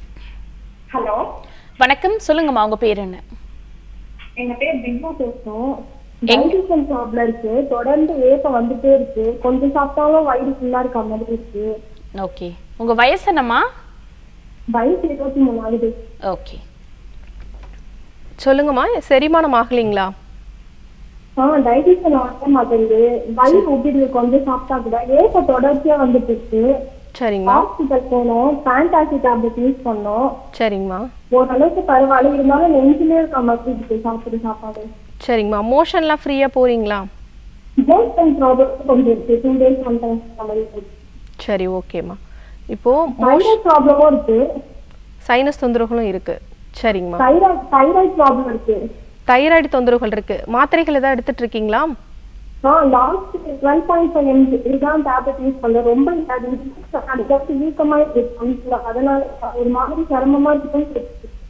ஹலோ வணக்கம் சொல்லுங்கம்மா உங்க பேர் என்ன எங்க பேர் பிக்மா பேசுறோம் டைஜஷன் ப்ராப்ளம் இருக்கு தொடர்ந்து ஏப்பம் வந்துட்டே இருக்கு கொஞ்சம் சாப்பிட்டாலும் வயிறு ஃபுல்லா இருக்க மாதிரி இருக்கு ஓகே உங்க வயசு என்னம்மா வயசு இருபத்தி மூணு ஆகுது ஓகே சொல்லுங்கம்மா செரிமானம் ஆகலைங்களா ஆ டைஜஷன் ஆக மாட்டேங்குது வயிறு உப்பிடுது கொஞ்சம் சாப்பிட்டா கூட ஏப்பம் தொடர்ச்சியா வந்துட்டு இருக்கு சரிங்கம்மா ஹாஸ்பிட்டல் போனோம் பேண்டாசி டேப்லெட் யூஸ் பண்ணோம் சரிங்கம்மா ஓரளவுக்கு பரவாயில்ல இருந்தாலும் நெஞ்சிலே இருக்க மாதிரி இருக்கு சாப்பிடுற சாப்பாடு சரிங்கம்மா மோஷன்லாம் ஃப்ரீயாக போகிறீங்களா மோஷன் ப்ராப்ளம் கொஞ்சம் இருக்கு டூ டேஸ் ஒன் டைம் அந்த மாதிரி இருக்கு சரி ஓகேம்மா இப்போது தைராய்டு ப்ராப்ளமும் இருக்கு சைனஸ் தொந்தரவுகளும் இருக்குது சரிங்கம்மா தைராய்டு தைராய்டு ப்ராப்ளம் இருக்கு தைராய்டு தொந்தரவுகள் இருக்குது மாத்திரைகள் எதாவது எடுத்துட்டு இருக்கீங்களா ஆ last twelve point five mg இதுதான் டேப்லெட் யூஸ் பண்ணேன் ரொம்ப அது அதுக்கடுத்து வீக்கமா இருக்கு tonsil. அதனால ஒரு மாதிரி சிரமமா இருக்குன்னு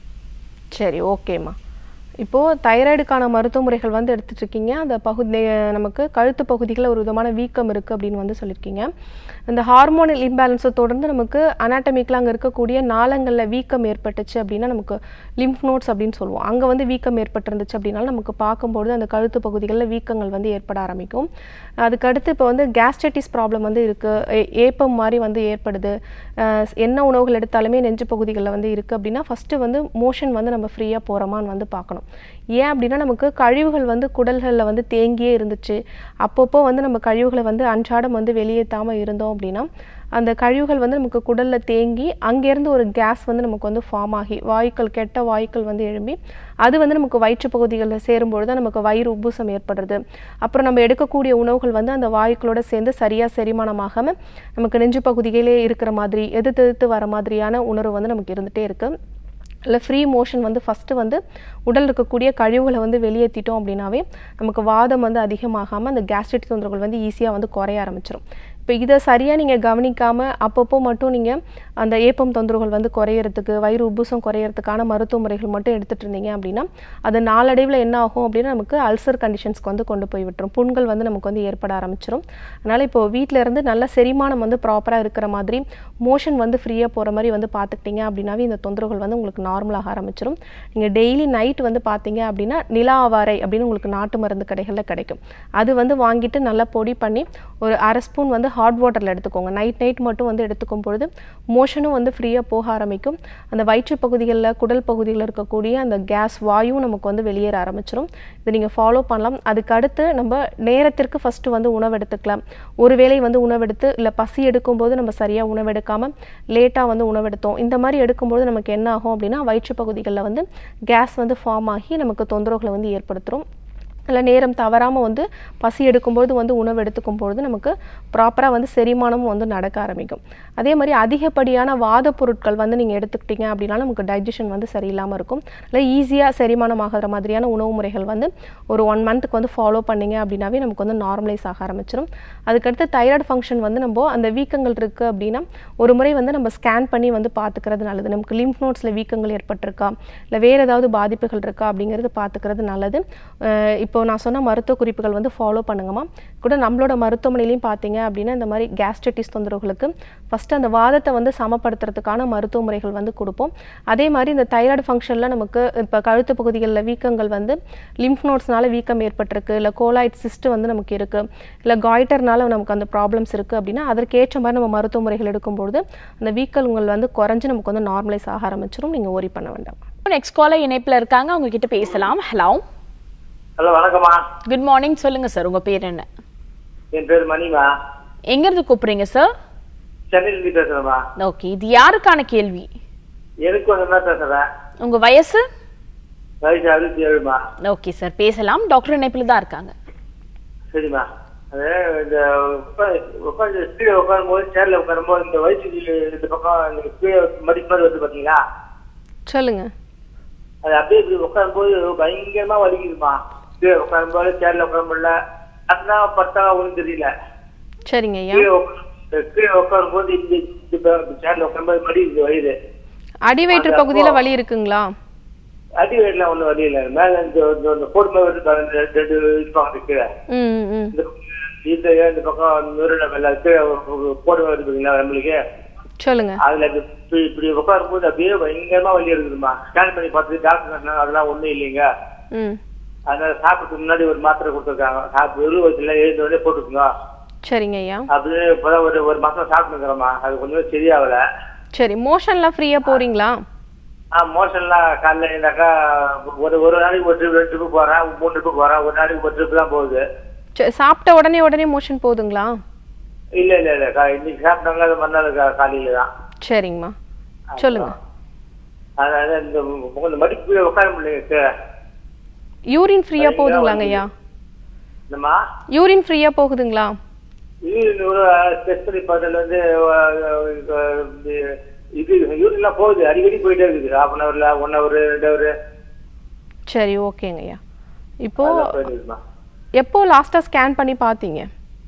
சரி ஓகேம்மா இப்போது தைராய்டுக்கான மருத்துவ முறைகள் வந்து எடுத்துட்டு இருக்கீங்க அந்த பகுதி நமக்கு கழுத்து பகுதிகளில் ஒரு விதமான வீக்கம் இருக்குது அப்படின்னு வந்து சொல்லியிருக்கீங்க இந்த ஹார்மோனல் இம்பேலன்ஸை தொடர்ந்து நமக்கு அனாட்டமிக்கில் அங்கே இருக்கக்கூடிய நாளங்களில் வீக்கம் ஏற்பட்டுச்சு அப்படின்னா நமக்கு லிம்ஃப் நோட்ஸ் அப்படின்னு சொல்லுவோம் அங்கே வந்து வீக்கம் ஏற்பட்டிருந்துச்சு அப்படின்னாலும் நமக்கு பார்க்கும்பொழுது அந்த கழுத்து பகுதிகளில் வீக்கங்கள் வந்து ஏற்பட ஆரம்பிக்கும் அதுக்கடுத்து இப்போ வந்து கேஸ்ட்ரைட்டிஸ் ப்ராப்ளம் வந்து இருக்குது ஏப்பம் மாதிரி வந்து ஏற்படுது அஹ் என்ன உணவுகள் எடுத்தாலுமே நெஞ்சு பகுதிகளில் வந்து இருக்குது அப்படின்னா ஃபஸ்ட்டு வந்து மோஷன் வந்து நம்ம ஃப்ரீயாக போகிறோமான்னு வந்து பார்க்கணும் ஏன் அப்படின்னா நமக்கு கழிவுகள் வந்து குடல்களில் வந்து தேங்கியே இருந்துச்சு அப்பப்போ வந்து நம்ம கழிவுகளை வந்து அன்றாடம் வந்து வெளியேற்றாமல் இருந்தோம் அப்படின்னா அந்த கழிவுகள் வந்து நமக்கு குடலில் தேங்கி அங்கேருந்து ஒரு கேஸ் வந்து நமக்கு வந்து ஃபார்ம் ஆகி வாயுக்கள் கெட்ட வாயுக்கள் வந்து எழும்பி அது வந்து நமக்கு வயிற்று பகுதிகளில் சேரும்பொழுது தான் நமக்கு வயிறு உப்புசம் ஏற்படுறது அப்புறம் நம்ம எடுக்கக்கூடிய உணவுகள் வந்து அந்த வாயுக்களோட சேர்ந்து சரியாக செரிமானமாகாமல் நமக்கு நெஞ்சு பகுதிகளே இருக்கிற மாதிரி எதிர்த்து எதிர்த்து வர மாதிரியான உணர்வு வந்து நமக்கு இருந்துகிட்டே இருக்குது இல்லை ஃப்ரீ மோஷன் வந்து ஃபஸ்ட்டு வந்து உடல் இருக்கக்கூடிய கழிவுகளை வந்து வெளியேற்றிட்டோம் அப்படின்னாவே நமக்கு வாதம் வந்து அதிகமாகாமல் அந்த கேஸ்ட்ரிக் தொந்தரவுகள் வந்து ஈஸியாக வந்து குறைய ஆரம்பிச்சிடும் இப்போ இதை சரியாக நீங்கள் கவனிக்காமல் அப்பப்போ மட்டும் நீங்கள் அந்த ஏப்பம் தொந்தரவுகள் வந்து குறையறதுக்கு வயிறு உப்புசம் குறையறதுக்கான மருத்துவ முறைகள் மட்டும் எடுத்துகிட்டு இருந்தீங்க அப்படின்னா அது நாளடைவில் என்ன ஆகும் அப்படின்னா நமக்கு அல்சர் கண்டிஷன்ஸ்க்கு வந்து கொண்டு போய் விட்டுரும் புண்கள் வந்து நமக்கு வந்து ஏற்பட ஆரம்பிச்சிடும் அதனால் இப்போ வீட்டில் இருந்து நல்ல செரிமானம் வந்து ப்ராப்பராக இருக்கிற மாதிரி மோஷன் வந்து ஃப்ரீயாக போகிற மாதிரி வந்து பார்த்துக்கிட்டீங்க அப்படின்னாவே இந்த தொந்தரவுகள் வந்து உங்களுக்கு நார்மலாக ஆரம்பிச்சிடும் நீங்கள் டெய்லி நைட் வந்து பார்த்தீங்க அப்படின்னா நிலாவாரை அப்படின்னு உங்களுக்கு நாட்டு மருந்து கடைகளில் கிடைக்கும் அது வந்து வாங்கிட்டு நல்லா பொடி பண்ணி ஒரு அரை ஸ்பூன் வந்து ஹாட் வாட்டரில் எடுத்துக்கோங்க நைட் நைட் மட்டும் வந்து எடுத்துக்கும் பொழுது மோஷனும் வந்து ஃப்ரீயாக போக ஆரம்பிக்கும் அந்த வயிற்று பகுதிகளில் குடல் பகுதிகளில் இருக்கக்கூடிய அந்த கேஸ் வாயும் நமக்கு வந்து வெளியேற ஆரம்பிச்சிடும் இதை நீங்கள் ஃபாலோ பண்ணலாம் அதுக்கு அடுத்து நம்ம நேரத்திற்கு ஃபஸ்ட்டு வந்து உணவு எடுத்துக்கலாம் ஒருவேளை வந்து உணவெடுத்து இல்லை பசி எடுக்கும்போது நம்ம சரியாக உணவெடுக்காமல் லேட்டாக வந்து உணவெடுத்தோம் இந்த மாதிரி எடுக்கும்போது நமக்கு என்ன ஆகும் அப்படின்னா வயிற்று பகுதிகளில் வந்து கேஸ் வந்து ஃபார்ம் ஆகி நமக்கு தொந்தரவுகளை வந்து ஏற்படுத்தும் இல்லை நேரம் தவறாமல் வந்து பசி எடுக்கும்போது வந்து உணவு எடுத்துக்கும் பொழுது நமக்கு ப்ராப்பராக வந்து செரிமானமும் வந்து நடக்க ஆரம்பிக்கும் அதே மாதிரி அதிகப்படியான வாத பொருட்கள் வந்து நீங்கள் எடுத்துக்கிட்டீங்க அப்படின்னா நமக்கு டைஜஷன் வந்து சரியில்லாமல் இருக்கும் இல்லை ஈஸியாக செரிமானம் ஆகிற மாதிரியான உணவு முறைகள் வந்து ஒரு ஒன் மந்த்துக்கு வந்து ஃபாலோ பண்ணீங்க அப்படின்னாவே நமக்கு வந்து நார்மலைஸ் ஆக ஆரம்பிச்சிடும் அதுக்கடுத்து தைராய்டு ஃபங்க்ஷன் வந்து நம்ம அந்த வீக்கங்கள் இருக்குது அப்படின்னா ஒரு முறை வந்து நம்ம ஸ்கேன் பண்ணி வந்து பார்த்துக்கிறது நல்லது நமக்கு லிம்ஃப் நோட்ஸில் வீக்கங்கள் ஏற்பட்டிருக்கா இல்லை வேறு ஏதாவது பாதிப்புகள் இருக்கா அப்படிங்கிறது பார்த்துக்கிறது நல்லது அஹ் இப்போ நான் சொன்ன மருத்துவ குறிப்புகள் வந்து ஃபாலோ பண்ணுங்கம்மா கூட நம்மளோட மருத்துவமனையிலையும் பார்த்தீங்க அப்படின்னா இந்த மாதிரி கேஸ்ட்ரைட்டிஸ் தொந்தரவுகளுக்கு ஃபஸ்ட்டு அந்த வாதத்தை வந்து சமப்படுத்துறதுக்கான மருத்துவ முறைகள் வந்து கொடுப்போம் அதே மாதிரி இந்த தைராய்டு ஃபங்க்ஷனில் நமக்கு இப்போ கழுத்து பகுதிகளில் வீக்கங்கள் வந்து லிம்ஃப் நோட்ஸ்னால வீக்கம் ஏற்பட்டிருக்கு இல்லை கோலாய்ட் சிஸ்ட் வந்து நமக்கு இருக்குது இல்லை காய்டர்னால நமக்கு அந்த ப்ராப்ளம்ஸ் இருக்குது அப்படின்னா அதற்கேற்ற மாதிரி நம்ம மருத்துவ முறைகள் எடுக்கும்பொழுது அந்த வீக்கங்கள் வந்து குறைஞ்சு நமக்கு வந்து நார்மலைஸ் ஆக ஆரம்பிச்சிடும் நீங்கள் worry பண்ண வேண்டாம் நெக்ஸ்ட் காலர் இணைப்புல இருக்காங்க அவங்க கிட்ட பேசலாம் ஹலோ ஹலோ வணக்கம்மா குட் மார்னிங் சொல்லுங்க சார் உங்க பேர் என்ன என் பேர் மணிமா எங்க இருந்து கூப்பிடுறீங்க சார் சென்னையிலிருந்து பேசுறேம்மா ஓகே இது யாருக்கான கேள்வி எனக்கு வந்து தான் பேசுறேன் உங்க வயசு வயசு அறுபத்தி ஏழுமா ஓகே சார் பேசலாம் டாக்டர் இணைப்பில் தான் இருக்காங்க சரிம்மா அது இந்த உட்கா- உட்காந்து கீழே உட்காரும் போது சேர்ல உட்காரும் போது இந்த வயசுக்கு இந்த பக்கம் இந்த கீழே மடிப்பு மாதிரி வருது பாத்தீங்களா சொல்லுங்கள் அது அப்படியே இப்படி உட்காரும் போது பயங்கரமா வலிக்குதுமா கீழே உட்காரும் போது சேர்ல உட்கார முடியல அதுதான் பத்தா ஒன்றும் தெரியல சரிங்க ஐயா கீழே உட்கா- கீழே உட்காரும் போது இந்த இந்த சேர்ல உட்காரும் போது மடி இது வயிறு அடி வயிற்று பகுதியில் வலி இருக்குங்களா அடி வயிறுலாம் ஒன்றும் வலி இல்லை மேல இந்த இந்த- இந்த கோடு மாதிரி வருது பாருங்க, இந்த ரெண்டு இருப்பாங்க கீழே ம் ம், ம் இந்த இந்த இந்த பக்கம் நுருள மேல கீழே ஒரு கோடு மாதிரி இருக்குங்களா நம்மளுக்கு சொல்லுங்க அதுல இந்த இப்படி இப்படி உட்காரும் போது அப்படியே பயங்கரமா வலி இருக்குதுமா ஸ்கேன் பண்ணி பார்த்துட்டு டாக்டர் சொன்னாங்க அதெல்லாம் ஒண்ணும் இல்லைங்க ம் அதனால சாப்பிட்டு முன்னாடி ஒரு மாத்திரை கொடுத்துருக்காங்க சாப்பிட்டு வெறும் வயசுல எழுந்த உடனே போட்டுக்கோங்க சரிங்க ஐயா அப்படியே இப்பதான் ஒரு ஒரு மாசம் சாப்பிட்டுக்கிறோமா அது கொஞ்சம் சரியாகல சரி மோஷன்லாம் ஃப்ரீயாக போகிறீங்களா ஆ மோஷன்லாம் காலைல இருந்தாக்கா ஒரு ஒரு நாளைக்கு ஒரு ட்ரிப் ரெண்டு ட்ரிப்பு போறேன் மூணு ட்ரிப்பு போறேன் ஒரு நாளைக்கு ஒரு ட்ரிப் தான் போகுது சரி சாப்பிட்ட உடனே உடனே மோஷன் போகுதுங்களா இல்ல இல்ல இல்ல கா- இன்னைக்கு சாப்பிட்டாங்க அது மறுநாள் கா- காலையில தான் சரிங்கம்மா சொல்லுங்க அதாவது இந்த இந்த மடிப்பு உட்கார முடியல யூரின் ஃப்ரீயாக போகுதுங்களாங்க ஐயா என்னம்மா யூரின் ஃப்ரீயாக போகுதுங்களா யூரின் ஒரு டெஸ்ட் பண்ணி பார்த்ததுல வந்து அஹ், அஹ், இது யூரின்லாம் போகுது அடிக்கடி போயிட்டே இருக்குது ஹாஃப் அன் ஹவர்ல ஒன் ஹவர் ரெண்டு ஹவர் சரி ஓகேங்க ஐயா இப்போ போயிருக்குமா எப்போ லாஸ்ட்டாக ஸ்கேன் பண்ணி பார்த்தீங்க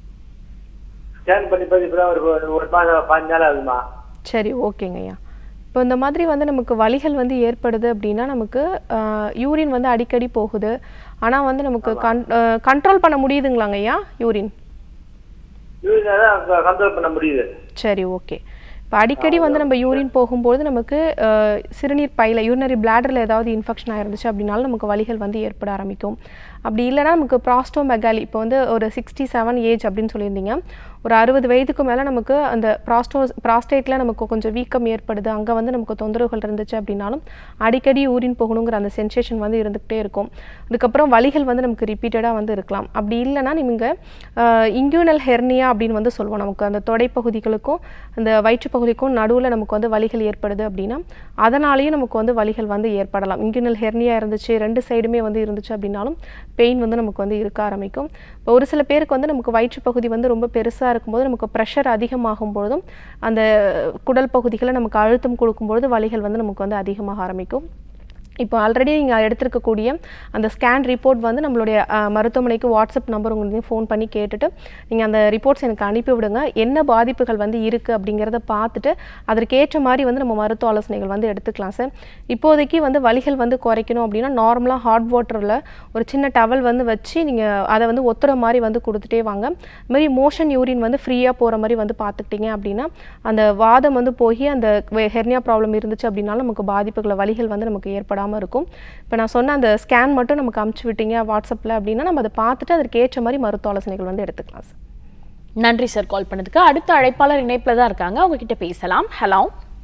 ஸ்கேன் பண்ணி பார்த்து இப்பதான் ஒரு ஒரு மாதம் பாஞ்சு நாள் ஆகுதுமா சரி ஓகேங்க ஐயா இப்போ இந்த மாதிரி வந்து நமக்கு வலிகள் வந்து ஏற்படுது அப்படின்னா நமக்கு யூரின் வந்து அடிக்கடி போகுது ஆனால் வந்து நமக்கு கன் கண்ட்ரோல் பண்ண முடியுதுங்களாங்க ஐயா யூரின் யூரின் தான் கண்ட்ரோல் பண்ண முடியுது சரி ஓகே இப்போ அடிக்கடி வந்து நம்ம யூரின் போகும்போது நமக்கு அஹ், சிறுநீர் பையில் யூரினரி பிளாடரில் ஏதாவது இன்ஃபெக்ஷன் ஆயிருந்துச்சு அப்படின்னாலும் நமக்கு வலிகள் வந்து ஏற்பட ஆரம்பிக்கும் அப்படி இல்லைன்னா நமக்கு ப்ராஸ்டோமெகாலி இப்போ வந்து ஒரு சிக்ஸ்டி செவன் ஏஜ் அப்படின்னு சொல்லியிருந்தீங்க ஒரு அறுபது வயதுக்கு மேலே நமக்கு அந்த ப்ராஸ்டோ ப்ராஸ்டேட்டில் நமக்கு கொஞ்சம் வீக்கம் ஏற்படுது அங்கே வந்து நமக்கு தொந்தரவுகள் இருந்துச்சு அப்படின்னாலும் அடிக்கடி யூரின் போகணுங்கிற அந்த சென்சேஷன் வந்து இருந்துக்கிட்டே இருக்கும் அதுக்கப்புறம் வலிகள் வந்து நமக்கு ரிப்பீட்டடாக வந்து இருக்கலாம் அப்படி இல்லைன்னா நீங்கள் இன்யூனல் ஹெர்னியா அப்படின்னு வந்து சொல்லுவோம் நமக்கு அந்த தொடைப்பகுதிகளுக்கும் அந்த வயிற்றுப்பகுதிக்கும் நடுவில் நமக்கு வந்து வலிகள் ஏற்படுது அப்படின்னா அதனாலேயும் நமக்கு வந்து வலிகள் வந்து ஏற்படலாம் இன்யூனல் ஹெர்னியா இருந்துச்சு ரெண்டு சைடுமே வந்து இருந்துச்சு அப்படின்னாலும் பெயின் வந்து நமக்கு வந்து இருக்க ஆரம்பிக்கும் இப்போ ஒரு சில பேருக்கு வந்து நமக்கு வயிற்றுப்பகுதி வந்து ரொம்ப பெருசாக இருக்கும்போது நமக்கு ப்ரெஷர் அதிகமாகும் பொழுதும் அந்த குடல் பகுதிகளை நமக்கு அழுத்தம் கொடுக்கும்பொழுது வலிகள் வந்து நமக்கு வந்து அதிகமாக ஆரம்பிக்கும் இப்போ ஆல்ரெடி நீங்கள் எடுத்திருக்கக்கூடிய அந்த ஸ்கேன் ரிப்போர்ட் வந்து நம்மளுடைய அஹ், மருத்துவமனைக்கு வாட்ஸ்அப் நம்பர் உங்களுக்கு ஃபோன் பண்ணி கேட்டுட்டு நீங்கள் அந்த ரிப்போர்ட்ஸ் எனக்கு அனுப்பி விடுங்க என்ன பாதிப்புகள் வந்து இருக்குது அப்படிங்கிறத பார்த்துட்டு அதற்கேற்ற மாதிரி வந்து நம்ம மருத்துவ ஆலோசனைகள் வந்து எடுத்துக்கலாம் சார் இப்போதைக்கு வந்து வலிகள் வந்து குறைக்கணும் அப்படின்னா நார்மலாக ஹாட் வாட்டரில் ஒரு சின்ன டவல் வந்து வச்சு நீங்கள் அதை வந்து ஒத்துற மாதிரி வந்து கொடுத்துட்டே வாங்க இது மாதிரி மோஷன் யூரின் வந்து ஃப்ரீயாக போகிற மாதிரி வந்து பார்த்துக்கிட்டிங்க அப்படின்னா அந்த வாதம் வந்து போய் அந்த ஹெர்னியா ப்ராப்ளம் இருந்துச்சு அப்படின்னாலும் நமக்கு பாதிப்புகளை வலிகள் வந்து நமக்கு ஏற்படாமல் இருக்கும் இப்போ நான் சொன்ன அந்த ஸ்கேன் மட்டும் நமக்கு அமுச்சு விட்டீங்க வாட்ஸ்அப்பில் அப்படின்னா நம்ம அதை பார்த்துட்டு அதற்கு ஏற்ற மாதிரி மருத்துவ ஆலோசனைகள் வந்து எடுத்துக்கலாம் சார் நன்றி சார் கால் பண்ணதுக்கு அடுத்த அழைப்பாளர் இணைப்புல தான் இருக்காங்க அவங்க கிட்ட பேசலாம் ஹலோ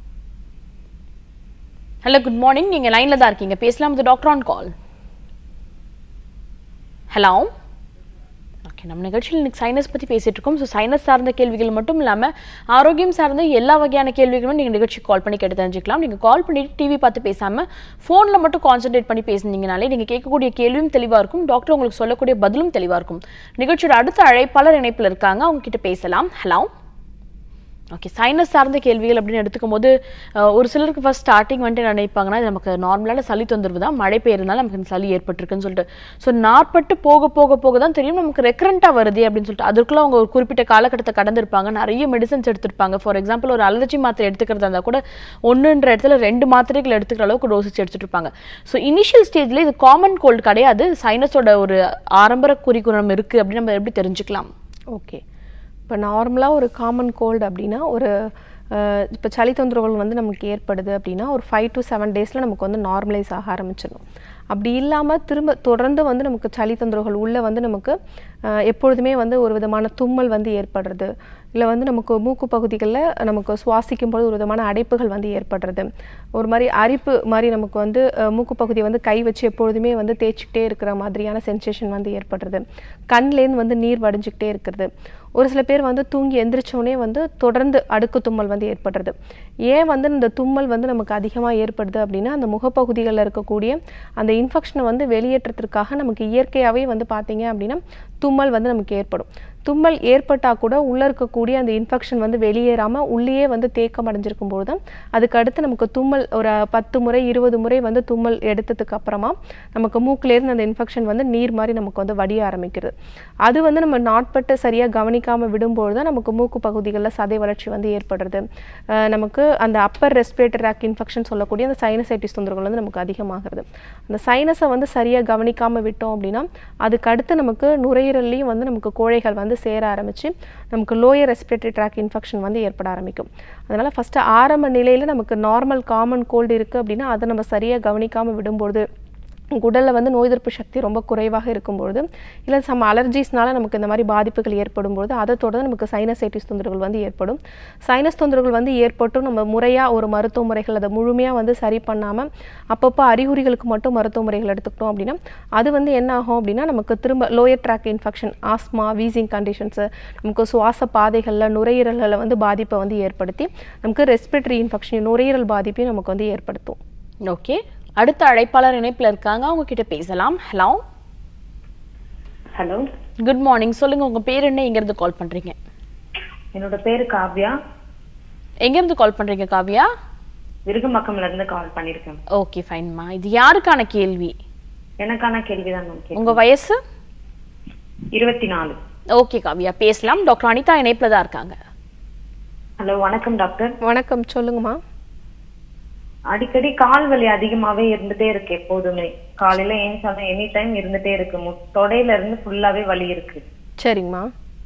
ஹலோ குட் மார்னிங் நீங்க லைன்ல தான் இருக்கீங்க பேசலாம் இது doctor on call hello okay நம்ம நிகழ்ச்சியில் இன்னைக்கு சைனஸ் பற்றி பேசிட்டு இருக்கோம் ஸோ சைனஸ் சார்ந்த கேள்விகள் மட்டும் இல்லாமல் ஆரோக்கியம் சார்ந்த எல்லா வகையான கேள்விகளும் நீங்கள் நிகழ்ச்சி கால் பண்ணி கேட்டு தெரிஞ்சுக்கலாம் நீங்கள் கால் பண்ணிட்டு டிவி பார்த்து பேசாமல் ஃபோனில் மட்டும் கான்சென்ட்ரேட் பண்ணி பேசுனீங்கனாலே நீங்கள் கேட்கக்கூடிய கேள்வியும் தெளிவாக இருக்கும் டாக்டர் உங்களுக்கு சொல்லக்கூடிய பதிலும் தெளிவாக இருக்கும் நிகழ்ச்சியோட அடுத்த அழைப்பாளர் இணைப்பில் இருக்காங்க அவங்க கிட்ட பேசலாம் ஹலோ ஓகே சைனஸ் சார்ந்த கேள்விகள் அப்படின்னு எடுத்துக்கும் போது அஹ், ஒரு சிலருக்கு ஃபர்ஸ்ட் ஸ்டார்டிங் வந்துட்டு என்ன நினைப்பாங்கன்னா இது நமக்கு நார்மலான சளி தொந்தரவு தான் மழை பெய்யறதுனால நமக்கு இந்த சளி ஏற்பட்டிருக்குன்னு சொல்லிட்டு ஸோ நாட்பட்டு போக போக போக தான் தெரியும் நமக்கு ரெக்கரண்ட்டாக வருது அப்படின்னு சொல்லிட்டு அதற்குள்ள அவங்க ஒரு குறிப்பிட்ட காலகட்டத்தை கடந்திருப்பாங்க நிறைய மெடிசன்ஸ் எடுத்திருப்பாங்க ஃபார் எக்ஸாம்பிள் ஒரு அலர்ஜி மாத்திரை எடுத்துக்கிறதா இருந்தால் கூட ஒன்றுன்ற இடத்துல ரெண்டு மாத்திரைகள் எடுத்துக்கிற அளவுக்கு டோசேஜ் எடுத்துட்டு இருப்பாங்க ஸோ இனிஷியல் ஸ்டேஜ்ல இது காமன் கோல்டு கிடையாது சைனஸோட ஒரு ஆரம்ப குறிக்குணம் இருக்கு அப்படின்னு நம்ம எப்படி தெரிஞ்சுக்கலாம் ஓகே இப்போ நார்மலாக ஒரு காமன் கோல்டு அப்படின்னா ஒரு இப்போ சளி தொந்தரவுகள் வந்து நமக்கு ஏற்படுது அப்படின்னா ஒரு ஃபைவ் டு செவன் டேஸில் நமக்கு வந்து நார்மலைஸ் ஆக ஆரம்பிச்சிடும் அப்படி இல்லாமல் திரும்ப தொடர்ந்து வந்து நமக்கு சளி தொந்தரவுகள் உள்ளே வந்து நமக்கு அஹ், எப்பொழுதுமே வந்து ஒரு விதமான தும்மல் வந்து ஏற்படுறது இல்லை வந்து நமக்கு மூக்கு பகுதிகளில் நமக்கு சுவாசிக்கும் பொழுது ஒரு விதமான அடைப்புகள் வந்து ஏற்படுறது ஒரு மாதிரி அரிப்பு மாதிரி நமக்கு வந்து அஹ், மூக்கு பகுதியை வந்து கை வச்சு எப்பொழுதுமே வந்து தேய்ச்சிக்கிட்டே இருக்கிற மாதிரியான சென்சேஷன் வந்து ஏற்படுறது கண்லேருந்து வந்து நீர் வடிஞ்சிக்கிட்டே இருக்கிறது ஒரு சில பேர் வந்து தூங்கி எந்திரிச்சோடனே வந்து தொடர்ந்து அடுக்கு தும்மல் வந்து ஏற்படுறது ஏன் வந்து இந்த தும்மல் வந்து நமக்கு அதிகமாக ஏற்படுது அப்படின்னா அந்த முகப்பகுதிகளில் இருக்கக்கூடிய அந்த இன்ஃபெக்ஷனை வந்து வெளியேற்றத்திற்காக நமக்கு இயற்கையாகவே வந்து பார்த்தீங்க அப்படின்னா தும்மல் வந்து நமக்கு ஏற்படும் தும்மல் ஏற்பட்டால் கூட உள்ளே இருக்கக்கூடிய அந்த இன்ஃபெக்ஷன் வந்து வெளியேறாமல் உள்ளேயே வந்து தேக்கம் அடைஞ்சிருக்கும் போது தான் அதுக்கு அடுத்து நமக்கு தும்மல் ஒரு பத்து முறை இருபது முறை வந்து தும்மல் எடுத்ததுக்கு அப்புறமா நமக்கு மூக்கிலேருந்து அந்த இன்ஃபெக்ஷன் வந்து நீர் மாதிரி நமக்கு வந்து வடிய ஆரம்பிக்கிறது அது வந்து நம்ம நாட்பட்டு சரியாக கவனிக்காமல் விடும்போது தான் நமக்கு மூக்கு பகுதிகளில் சதை வளர்ச்சி வந்து ஏற்படுறது அஹ் நமக்கு அந்த அப்பர் ரெஸ்பிரேட்டரி ட்ராக் இன்ஃபெக்ஷன் சொல்லக்கூடிய அந்த சைனசைட்டிஸ் தொந்தரவுகள் வந்து நமக்கு அதிகமாகிறது அந்த சைனஸை வந்து சரியாக கவனிக்காமல் விட்டோம் அப்படின்னா அதுக்கு அடுத்து நமக்கு நுரையீரல்லையும் வந்து நமக்கு கோழைகள் வந்து சேர ஆரம்பித்து நமக்கு லோயர் ரெஸ்பிரேட்டரி ட்ராக் இன்ஃபெக்ஷன் வந்து ஏற்பட ஆரம்பிக்கும் அதனால் ஃபஸ்ட்டு ஆரம்ப நிலையில் நமக்கு நார்மல் காமன் கோல்டு இருக்குது அப்படின்னா அதை நம்ம சரியாக கவனிக்காமல் விடும்போது உடலில் வந்து நோய் எதிர்ப்பு சக்தி ரொம்ப குறைவாக இருக்கும்பொழுது இல்லை சம் அலர்ஜிஸ்னால நமக்கு இந்த மாதிரி பாதிப்புகள் ஏற்படும்பொழுது அதை தொடர்ந்து நமக்கு சைனசைட்டிஸ் தொந்தரவுகள் வந்து ஏற்படும் சைனஸ் தொந்தரவுகள் வந்து ஏற்பட்டும் நம்ம முறையாக ஒரு மருத்துவ முறைகள் அதை முழுமையாக வந்து சரி பண்ணாமல் அப்பப்போ அறிகுறிகளுக்கு மட்டும் மருத்துவ முறைகள் எடுத்துக்கிட்டோம் அப்படின்னா அது வந்து என்ன ஆகும் அப்படின்னா நமக்கு திரும்ப lower tract infection asthma wheezing conditions நமக்கு சுவாச பாதைகளில் நுரையீரல்களில் வந்து பாதிப்பை வந்து ஏற்படுத்தி நமக்கு ரெஸ்பிரேட்டரி இன்ஃபெக்ஷன் நுரையீரல் பாதிப்பையும் நமக்கு வந்து ஏற்படுத்தும் ஓகே அடுத்த அழைப்பாளர் இணைப்பில் இருக்காங்க அவங்க கிட்ட பேசலாம் ஹலோ ஹலோ குட் மார்னிங் சொல்லுங்க உங்க பேர் என்ன எங்க இருந்து கால் பண்றீங்க என்னோட பேரு காவ்யா எங்க இருந்து கால் பண்றீங்க காவ்யா விருகம்பக்கம்ல இருந்து கால் பண்ணிருக்கேன் ஓகே ஃபைன்மா இது யாருக்கான கேள்வி எனக்கான கேள்விதான் மேம் கேட்க உங்க வயசு இருபத்தி நாலு ஓகே காவ்யா பேசலாம் டாக்டர் அனிதா இணைப்புல தான் இருக்காங்க ஹலோ வணக்கம் டாக்டர் வணக்கம் சொல்லுங்கம்மா அடிக்கடி கால் வலி அதிகமாவே இருந்துட்டே இருக்கு எப்போதுமே காலையில ஏஞ்சாலும் எனி டைம் இருந்துட்டே இருக்கு மு- தொடையில இருந்து ஃபுல்லாவே வலி இருக்கு சரிங்கம்மா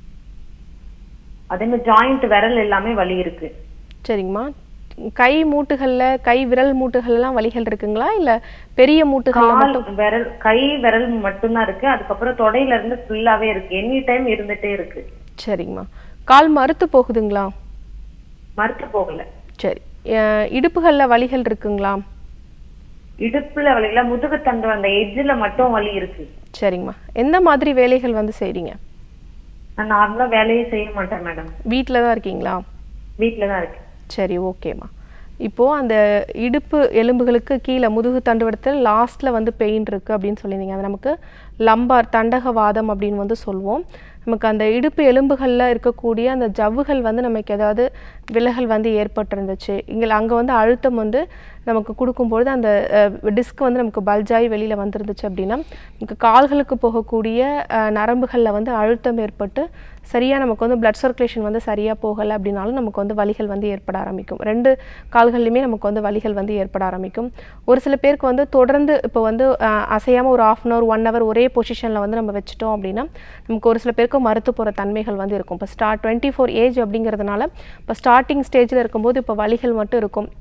அதே மாதிரி ஜாயிண்ட் விரல் எல்லாமே வலி இருக்கு சரிங்கம்மா கை மூட்டுகளில் கை விரல் மூட்டுகள்லாம் வலிகள் இருக்குங்களா இல்லை பெரிய மூட்டுகளில் கால் மட்டும் விரல் கை விரல் மட்டும்தான் இருக்கு அதுக்கப்புறம் தொடையில இருந்து ஃபுல்லாவே இருக்கு எனி டைம் இருந்துட்டே இருக்கு சரிங்கம்மா கால் மறுத்து போகுதுங்களா மறுத்து போகல சரி அஹ் இடுப்புகளில் வலிகள் இருக்குங்களா இடுப்புல வலியில முதுகு தண்டு அந்த எட்ஜ்ல மட்டும் வலி இருக்கு சரிங்கம்மா எந்த மாதிரி வேலைகள் வந்து செய்கிறீங்க நான் நார்மலா வேலையே செய்ய மாட்டேன் மேடம் வீட்டில் தான் இருக்கீங்களா வீட்ல தான் இருக்கு சரி ஓகேம்மா இப்போது அந்த இடுப்பு எலும்புகளுக்கு கீழே முதுகு தண்டுவடத்தில் லாஸ்ட்டில் வந்து பெயின் இருக்குது அப்படின்னு சொல்லியிருந்தீங்க அது நமக்கு லம்பார் தண்டகவாதம் அப்படின்னு வந்து சொல்லுவோம் நமக்கு அந்த இடுப்பு எலும்புகளில் இருக்கக்கூடிய அந்த ஜவ்வுகள் வந்து நமக்கு ஏதாவது விலகல் வந்து ஏற்பட்டிருந்துச்சு இங்கே அங்கே வந்து அழுத்தம் வந்து நமக்கு கொடுக்கும்பொழுது அந்த டிஸ்க் வந்து நமக்கு பல்ஜாகி வெளியில் வந்துருந்துச்சு அப்படின்னா நமக்கு கால்களுக்கு போகக்கூடிய அஹ், நரம்புகளில் வந்து அழுத்தம் ஏற்பட்டு சரியாக நமக்கு வந்து பிளட் சர்க்குலேஷன் வந்து சரியாக போகலை அப்படின்னாலும் நமக்கு வந்து வலிகள் வந்து ஏற்பட ஆரம்பிக்கும் ரெண்டு கால்கள்லையுமே நமக்கு வந்து வலிகள் வந்து ஏற்பட ஆரம்பிக்கும் ஒரு சில பேருக்கு வந்து தொடர்ந்து இப்போ வந்து அசையாமல் ஒரு half an hour one hour ஒரே பொசிஷனில் வந்து நம்ம வச்சுட்டோம் அப்படின்னா நமக்கு ஒரு சில பேருக்கு மறுத்து போகிற தன்மைகள் வந்து இருக்கும் இப்போ ஸ்டார்ட் டுவெண்ட்டி ஃபோர் ஏஜ் அப்படிங்கிறதுனால இப்போ ஸ்டார்டிங் ஸ்டேஜில் இருக்கும்போது இப்போ வலிகள் மட்டும் இருக்கும்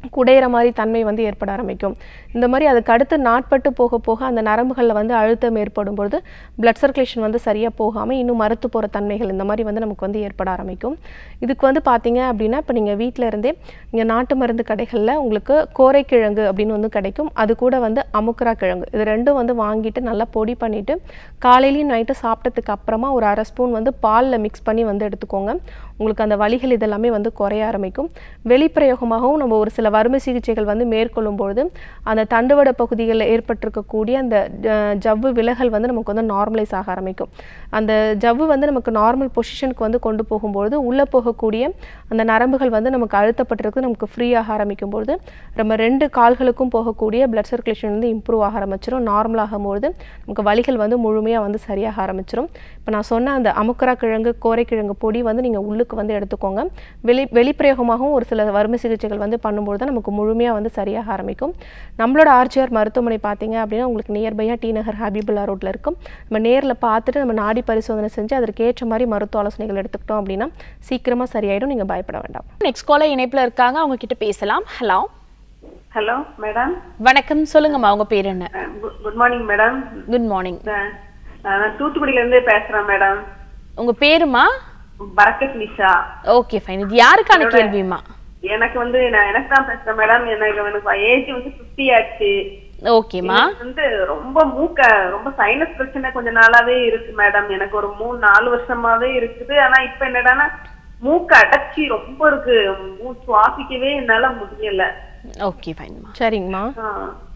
குடையிற மாதிரி தன்மை வந்து ஏற்பட ஆரம்பிக்கும் இந்த மாதிரி அதுக்கு அடுத்து நாட்பட்டு போக போக அந்த நரம்புகளில் வந்து அழுத்தம் ஏற்படும் பொழுது பிளட் சர்க்குலேஷன் வந்து சரியாக போகாமல் இன்னும் மறுத்து போகிற தன்மைகள் இந்த மாதிரி வந்து நமக்கு வந்து ஏற்பட ஆரம்பிக்கும் இதுக்கு வந்து பார்த்தீங்க அப்படின்னா இப்போ நீங்கள் வீட்டில் இருந்தே நீங்கள் நாட்டு மருந்து கடைகளில் உங்களுக்கு கோரைக்கிழங்கு அப்படின்னு வந்து கிடைக்கும் அது கூட வந்து அமுக்குரா கிழங்கு இது ரெண்டும் வந்து வாங்கிட்டு நல்லா பொடி பண்ணிவிட்டு காலையிலையும் நைட்டு சாப்பிட்டதுக்கு அப்புறமா ஒரு அரை ஸ்பூன் வந்து பாலில் மிக்ஸ் பண்ணி வந்து எடுத்துக்கோங்க உங்களுக்கு அந்த வலிகள் இதெல்லாமே வந்து குறைய ஆரம்பிக்கும் வெளிப்பிரயோகமாகவும் நம்ம ஒரு சில வறுமை சிகிச்சைகள் வந்து மேற்கொள்ளும் பொழுது அந்த தண்டுவட பகுதிகளில் ஏற்பட்டிருக்கக்கூடிய அந்த அஹ், ஜவ்வு விலகல் வந்து நமக்கு வந்து நார்மலைஸ் ஆக ஆரம்பிக்கும் அந்த ஜவ்வு வந்து நமக்கு நார்மல் பொசிஷனுக்கு வந்து கொண்டு போகும்பொழுது உள்ளே போகக்கூடிய அந்த நரம்புகள் வந்து நமக்கு அழுத்தப்பட்டிருக்கு நமக்கு ஃப்ரீ ஆக ஆரம்பிக்கும் பொழுது நம்ம ரெண்டு கால்களுக்கும் போகக்கூடிய பிளட் சர்க்குலேஷன் வந்து இம்ப்ரூவ் ஆக ஆரம்பிச்சிடும் நார்மல் ஆகும்பொழுது நமக்கு வலிகள் வந்து முழுமையாக வந்து சரியாக ஆரம்பிச்சிடும் இப்போ நான் சொன்ன அந்த அமுக்கரா கிழங்கு கோரைக்கிழங்கு பொடி வந்து நீங்கள் உள்ளுக்கு வந்து எடுத்துக்கோங்க வெளி வெளிப்பிரயோகமாகவும் ஒரு சில வறுமை சிகிச்சைகள் வந்து பண்ணும்போது தான் நமக்கு முழுமையாக வந்து சரியாக ஆரம்பிக்கும் நம்மளோட ஆர்ஜிஆர் மருத்துவமனை பார்த்தீங்க அப்படின்னா உங்களுக்கு நியர்பையாக டி நகர் ஹபீபுல்லா ரோட்டில் இருக்கும் நம்ம நேரில் பார்த்துட்டு நம்ம நாடி பரிசோதனை செஞ்சு அதற்கு ஏற்ற மாதிரி மருத்துவ ஆலோசனைகள் எடுத்துக்கிட்டோம் அப்படின்னா சீக்கிரமாக சரியாயிடும் நீங்கள் பயப்பட வேண்டாம் நெக்ஸ்ட் காலர் இணைப்புல இருக்காங்க அவங்க கிட்ட பேசலாம் ஹலோ ஹலோ மேடம் வணக்கம் சொல்லுங்கம்மா உங்க பேர் என்ன good morning madam good morning நான் தூத்துக்குடியில இருந்து பேசுறேன் மேடம் உங்க பேருமா பரக்கத் நிஷா ஓகே ஃபைன் இது யாருக்கான கேள்விமா எனக்கு வந்து நான் எனக்கு தான் பேசுறேன் மேடம் எனக்கு எனக்கு ஏஜ் வந்து ஃபிஃப்டி ஆச்சு ஓகேம்மா எனக்கு வந்து ரொம்ப மூக்க ரொம்ப சைனஸ் பிரச்சனை கொஞ்ச நாளாவே இருக்கு மேடம் எனக்கு ஒரு மூணு நாலு வருஷமாவே இருக்குது ஆனா இப்ப என்னடான்னா மூக்க அடைச்சி ரொம்ப இருக்கு மூ- சுவாசிக்கவே என்னால முடியல ஓகே ஃபைன்மா சரிங்கம்மா ஆ.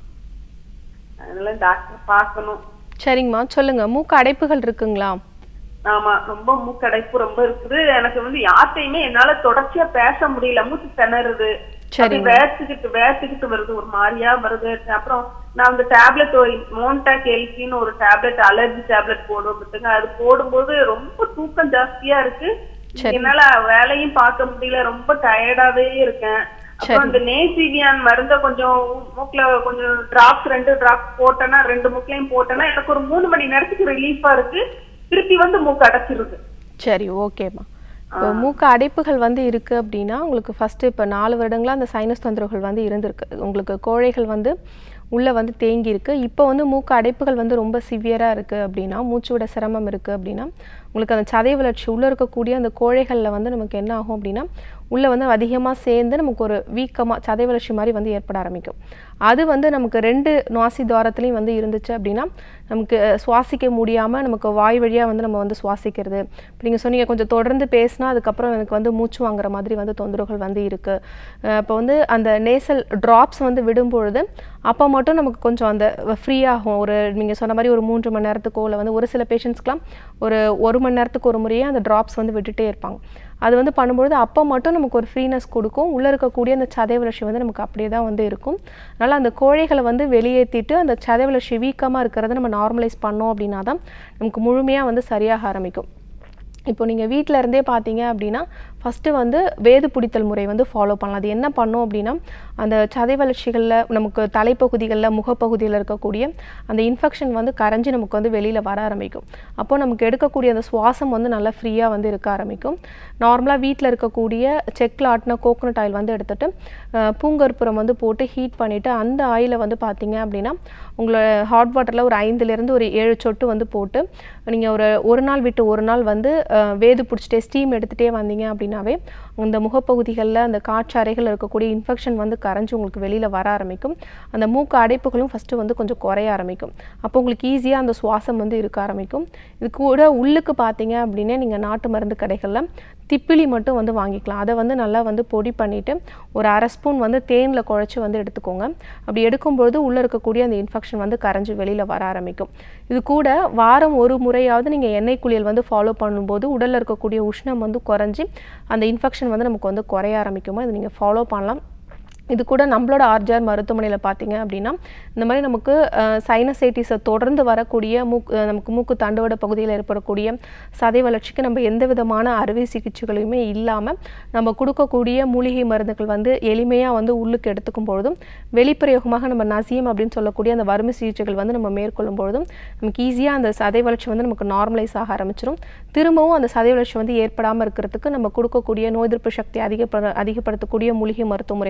அதனால டாக்டர் பார்க்கணும் சரிங்கம்மா சொல்லுங்க மூக்கு அடைப்புகள் இருக்குங்களா ஆமா ரொம்ப மூக்கடைப்பு ரொம்ப இருக்குது எனக்கு வந்து யார்கிட்டயுமே என்னால தொடர்ச்சியா பேச முடியல மூச்சு திணறுது சரிங்க. அப்படி வேர்த்துக்கிட்டு வேர்த்துக்கிட்டு வருது ஒரு மாதிரியா வருது அப்புறம் நான் அந்த டேப்லெட் மோன்டாக் எல்கின்னு ஒரு டேப்லெட் அலர்ஜி டேப்லெட் போடுவோம் அது போடும்போது ரொம்ப தூக்கம் ஜாஸ்தியா இருக்கு என்னால வேலையும் பார்க்க முடியல ரொம்ப டயர்டாவே இருக்கேன் அப்புறம் இந்த நேசிவியான் மருந்த கொஞ்சம் மூக்குல கொஞ்சம் டிராப்ஸ் ரெண்டு டிராப்ஸ் போட்டேன்னா ரெண்டு மூக்குலயும் போட்டேன்னா எனக்கு ஒரு மூணு மணி நேரத்துக்கு ரிலீஃபா இருக்கு திருப்பி வந்து மூக்கு அடைச்சிருது சரி ஓகேம்மா இப்போ மூக்கு அடைப்புகள் வந்து இருக்கு அப்படின்னா உங்களுக்கு ஃபர்ஸ்ட் இப்போ நாலு வருடங்களா அந்த சைனஸ் தொந்தரவுகள் வந்து இருந்திருக்கு உங்களுக்கு கோழைகள் வந்து உள்ளே வந்து தேங்கி இருக்கு இப்போ வந்து மூக்கு அடைப்புகள் வந்து ரொம்ப சிவியராக இருக்கு அப்படின்னா மூச்சு விட சிரமம் இருக்கு அப்படின்னா உங்களுக்கு அந்த சதை வளர்ச்சி உள்ளே இருக்கக்கூடிய அந்த கோழைகளில் வந்து நமக்கு என்ன ஆகும் அப்படின்னா உள்ளே வந்து அதிகமாக சேர்ந்து நமக்கு ஒரு வீக்கமாக சதை வளர்ச்சி மாதிரி வந்து ஏற்பட ஆரம்பிக்கும் அது வந்து நமக்கு ரெண்டு நாசி துவாரத்துலையும் வந்து இருந்துச்சு அப்படின்னா நமக்கு அஹ், சுவாசிக்க முடியாமல் நமக்கு வாய் வழியாக வந்து நம்ம வந்து சுவாசிக்கிறது இப்போ நீங்கள் சொன்னீங்க கொஞ்சம் தொடர்ந்து பேசினா அதுக்கப்புறம் எனக்கு வந்து மூச்சு வாங்குற மாதிரி வந்து தொந்தரவுகள் வந்து இருக்குது இப்போ வந்து அந்த நேசல் ட்ராப்ஸ் வந்து விடும்பொழுது அப்போ மட்டும் நமக்கு கொஞ்சம் அந்த ஃப்ரீ ஆகும் ஒரு நீங்கள் சொன்ன மாதிரி ஒரு மூன்று மணி நேரத்துக்கோ இல்லை வந்து ஒரு சில பேஷண்ட்ஸ்க்குலாம் ஒரு ஒரு மணி நேரத்துக்கு ஒரு முறையே அந்த ட்ராப்ஸ் வந்து விட்டுட்டே இருப்பாங்க அது வந்து பண்ணும்பொழுது அப்போ மட்டும் நமக்கு ஒரு ஃப்ரீனஸ் கொடுக்கும் உள்ளே இருக்கக்கூடிய அந்த சதை வளர்ச்சி வந்து நமக்கு அப்படியே தான் வந்து இருக்கும் அதனால் அந்த கோழைகளை வந்து வெளியேற்றிட்டு அந்த சதை வளர்ச்சி வீக்கமாக இருக்கிறத நம்ம நார்மலைஸ் பண்ணோம் அப்படின்னா தான் நமக்கு முழுமையாக வந்து சரியாக ஆரம்பிக்கும் இப்போ நீங்கள் வீட்டில் இருந்தே பார்த்தீங்க அப்படின்னா ஃபஸ்ட்டு வந்து வேது பிடித்தல் முறை வந்து ஃபாலோ பண்ணலாம் அது என்ன பண்ணும் அப்படின்னா அந்த சதை வளர்ச்சிகளில் நமக்கு தலைப்பகுதிகளில் முகப்பகுதியில் இருக்கக்கூடிய அந்த இன்ஃபெக்ஷன் வந்து கரைஞ்சி நமக்கு வந்து வெளியில் வர ஆரம்பிக்கும் அப்போ நமக்கு எடுக்கக்கூடிய அந்த சுவாசம் வந்து நல்லா ஃப்ரீயாக வந்து இருக்க ஆரம்பிக்கும் நார்மலாக வீட்டில் இருக்கக்கூடிய செக்கில் ஆட்டின கோகோனட் ஆயில் வந்து எடுத்துட்டு அஹ், பூங்கற்புரம் வந்து போட்டு ஹீட் பண்ணிவிட்டு அந்த ஆயிலை வந்து பார்த்தீங்க அப்படின்னா உங்களோட ஹாட் வாட்டரில் ஒரு ஐந்துலேருந்து ஒரு ஏழு சொட்டு வந்து போட்டு நீங்கள் ஒரு ஒரு நாள் விட்டு ஒரு நாள் வந்து அஹ், வேது பிடிச்சிட்டே ஸ்டீம் எடுத்துகிட்டே வந்தீங்க அப்படின்னாவே அந்த முகப்பகுதிகளில் அந்த காற்று அறைகள் இருக்கக்கூடிய இன்ஃபெக்ஷன் வந்து கரைஞ்சி உங்களுக்கு வெளியில் வர ஆரம்பிக்கும் அந்த மூக்கு அடைப்புகளும் ஃபஸ்ட்டு வந்து கொஞ்சம் குறைய ஆரம்பிக்கும் அப்போ உங்களுக்கு ஈஸியாக அந்த சுவாசம் வந்து இருக்க ஆரம்பிக்கும் இது கூட உள்ளுக்கு பார்த்தீங்க அப்படின்னா நீங்கள் நாட்டு மருந்து கடைகளில் திப்பிலி மட்டும் வந்து வாங்கிக்கலாம் அதை வந்து நல்லா வந்து பொடி பண்ணிவிட்டு ஒரு அரை ஸ்பூன் வந்து தேனில் குழச்சி வந்து எடுத்துக்கோங்க அப்படி எடுக்கும்பொழுது உள்ளே இருக்கக்கூடிய அந்த இன்ஃபெக்ஷன் வந்து கரைஞ்சி வெளியில் வர ஆரம்பிக்கும் இது கூட வாரம் ஒரு முறையாவது நீங்கள் எண்ணெய் குளியல் வந்து ஃபாலோ பண்ணும்போது உடலில் இருக்கக்கூடிய உஷ்ணம் வந்து குறைஞ்சி அந்த இன்ஃபெக்ஷன் வந்து நமக்கு வந்து குறைய ஆரம்பிக்குமோ இது நீங்கள் ஃபாலோ பண்ணலாம் இது கூட நம்மளோட ஆர்ஜிஆர் மருத்துவமனையில் பார்த்தீங்க அப்படின்னா இந்த மாதிரி நமக்கு சைனசைட்டிஸை தொடர்ந்து வரக்கூடிய மூக்கு அஹ், நமக்கு மூக்கு தண்டுவட பகுதியில் ஏற்படக்கூடிய சதை வளர்ச்சிக்கு நம்ம எந்த விதமான அறுவை சிகிச்சைகளுமே இல்லாமல் நம்ம கொடுக்கக்கூடிய மூலிகை மருந்துகள் வந்து எளிமையாக வந்து உள்ளுக்கு எடுத்துக்கும் பொழுதும் வெளிப்பிரயோகமாக நம்ம நசியம் அப்படின்னு சொல்லக்கூடிய அந்த வறுமை சிகிச்சைகள் வந்து நம்ம மேற்கொள்ளும் பொழுதும் நமக்கு ஈஸியாக அந்த சதை வளர்ச்சி வந்து நமக்கு நார்மலைஸ் ஆக ஆரம்பிச்சிடும் திரும்பவும் அந்த சதை வளர்ச்சி வந்து ஏற்படாமல் இருக்கிறதுக்கு நம்ம கொடுக்கக்கூடிய நோய் எதிர்ப்பு சக்தி அதிகப்பட அதிகப்படுத்தக்கூடிய மூலிகை மருத்துவ முறைகள் வந்து ஃபாலோ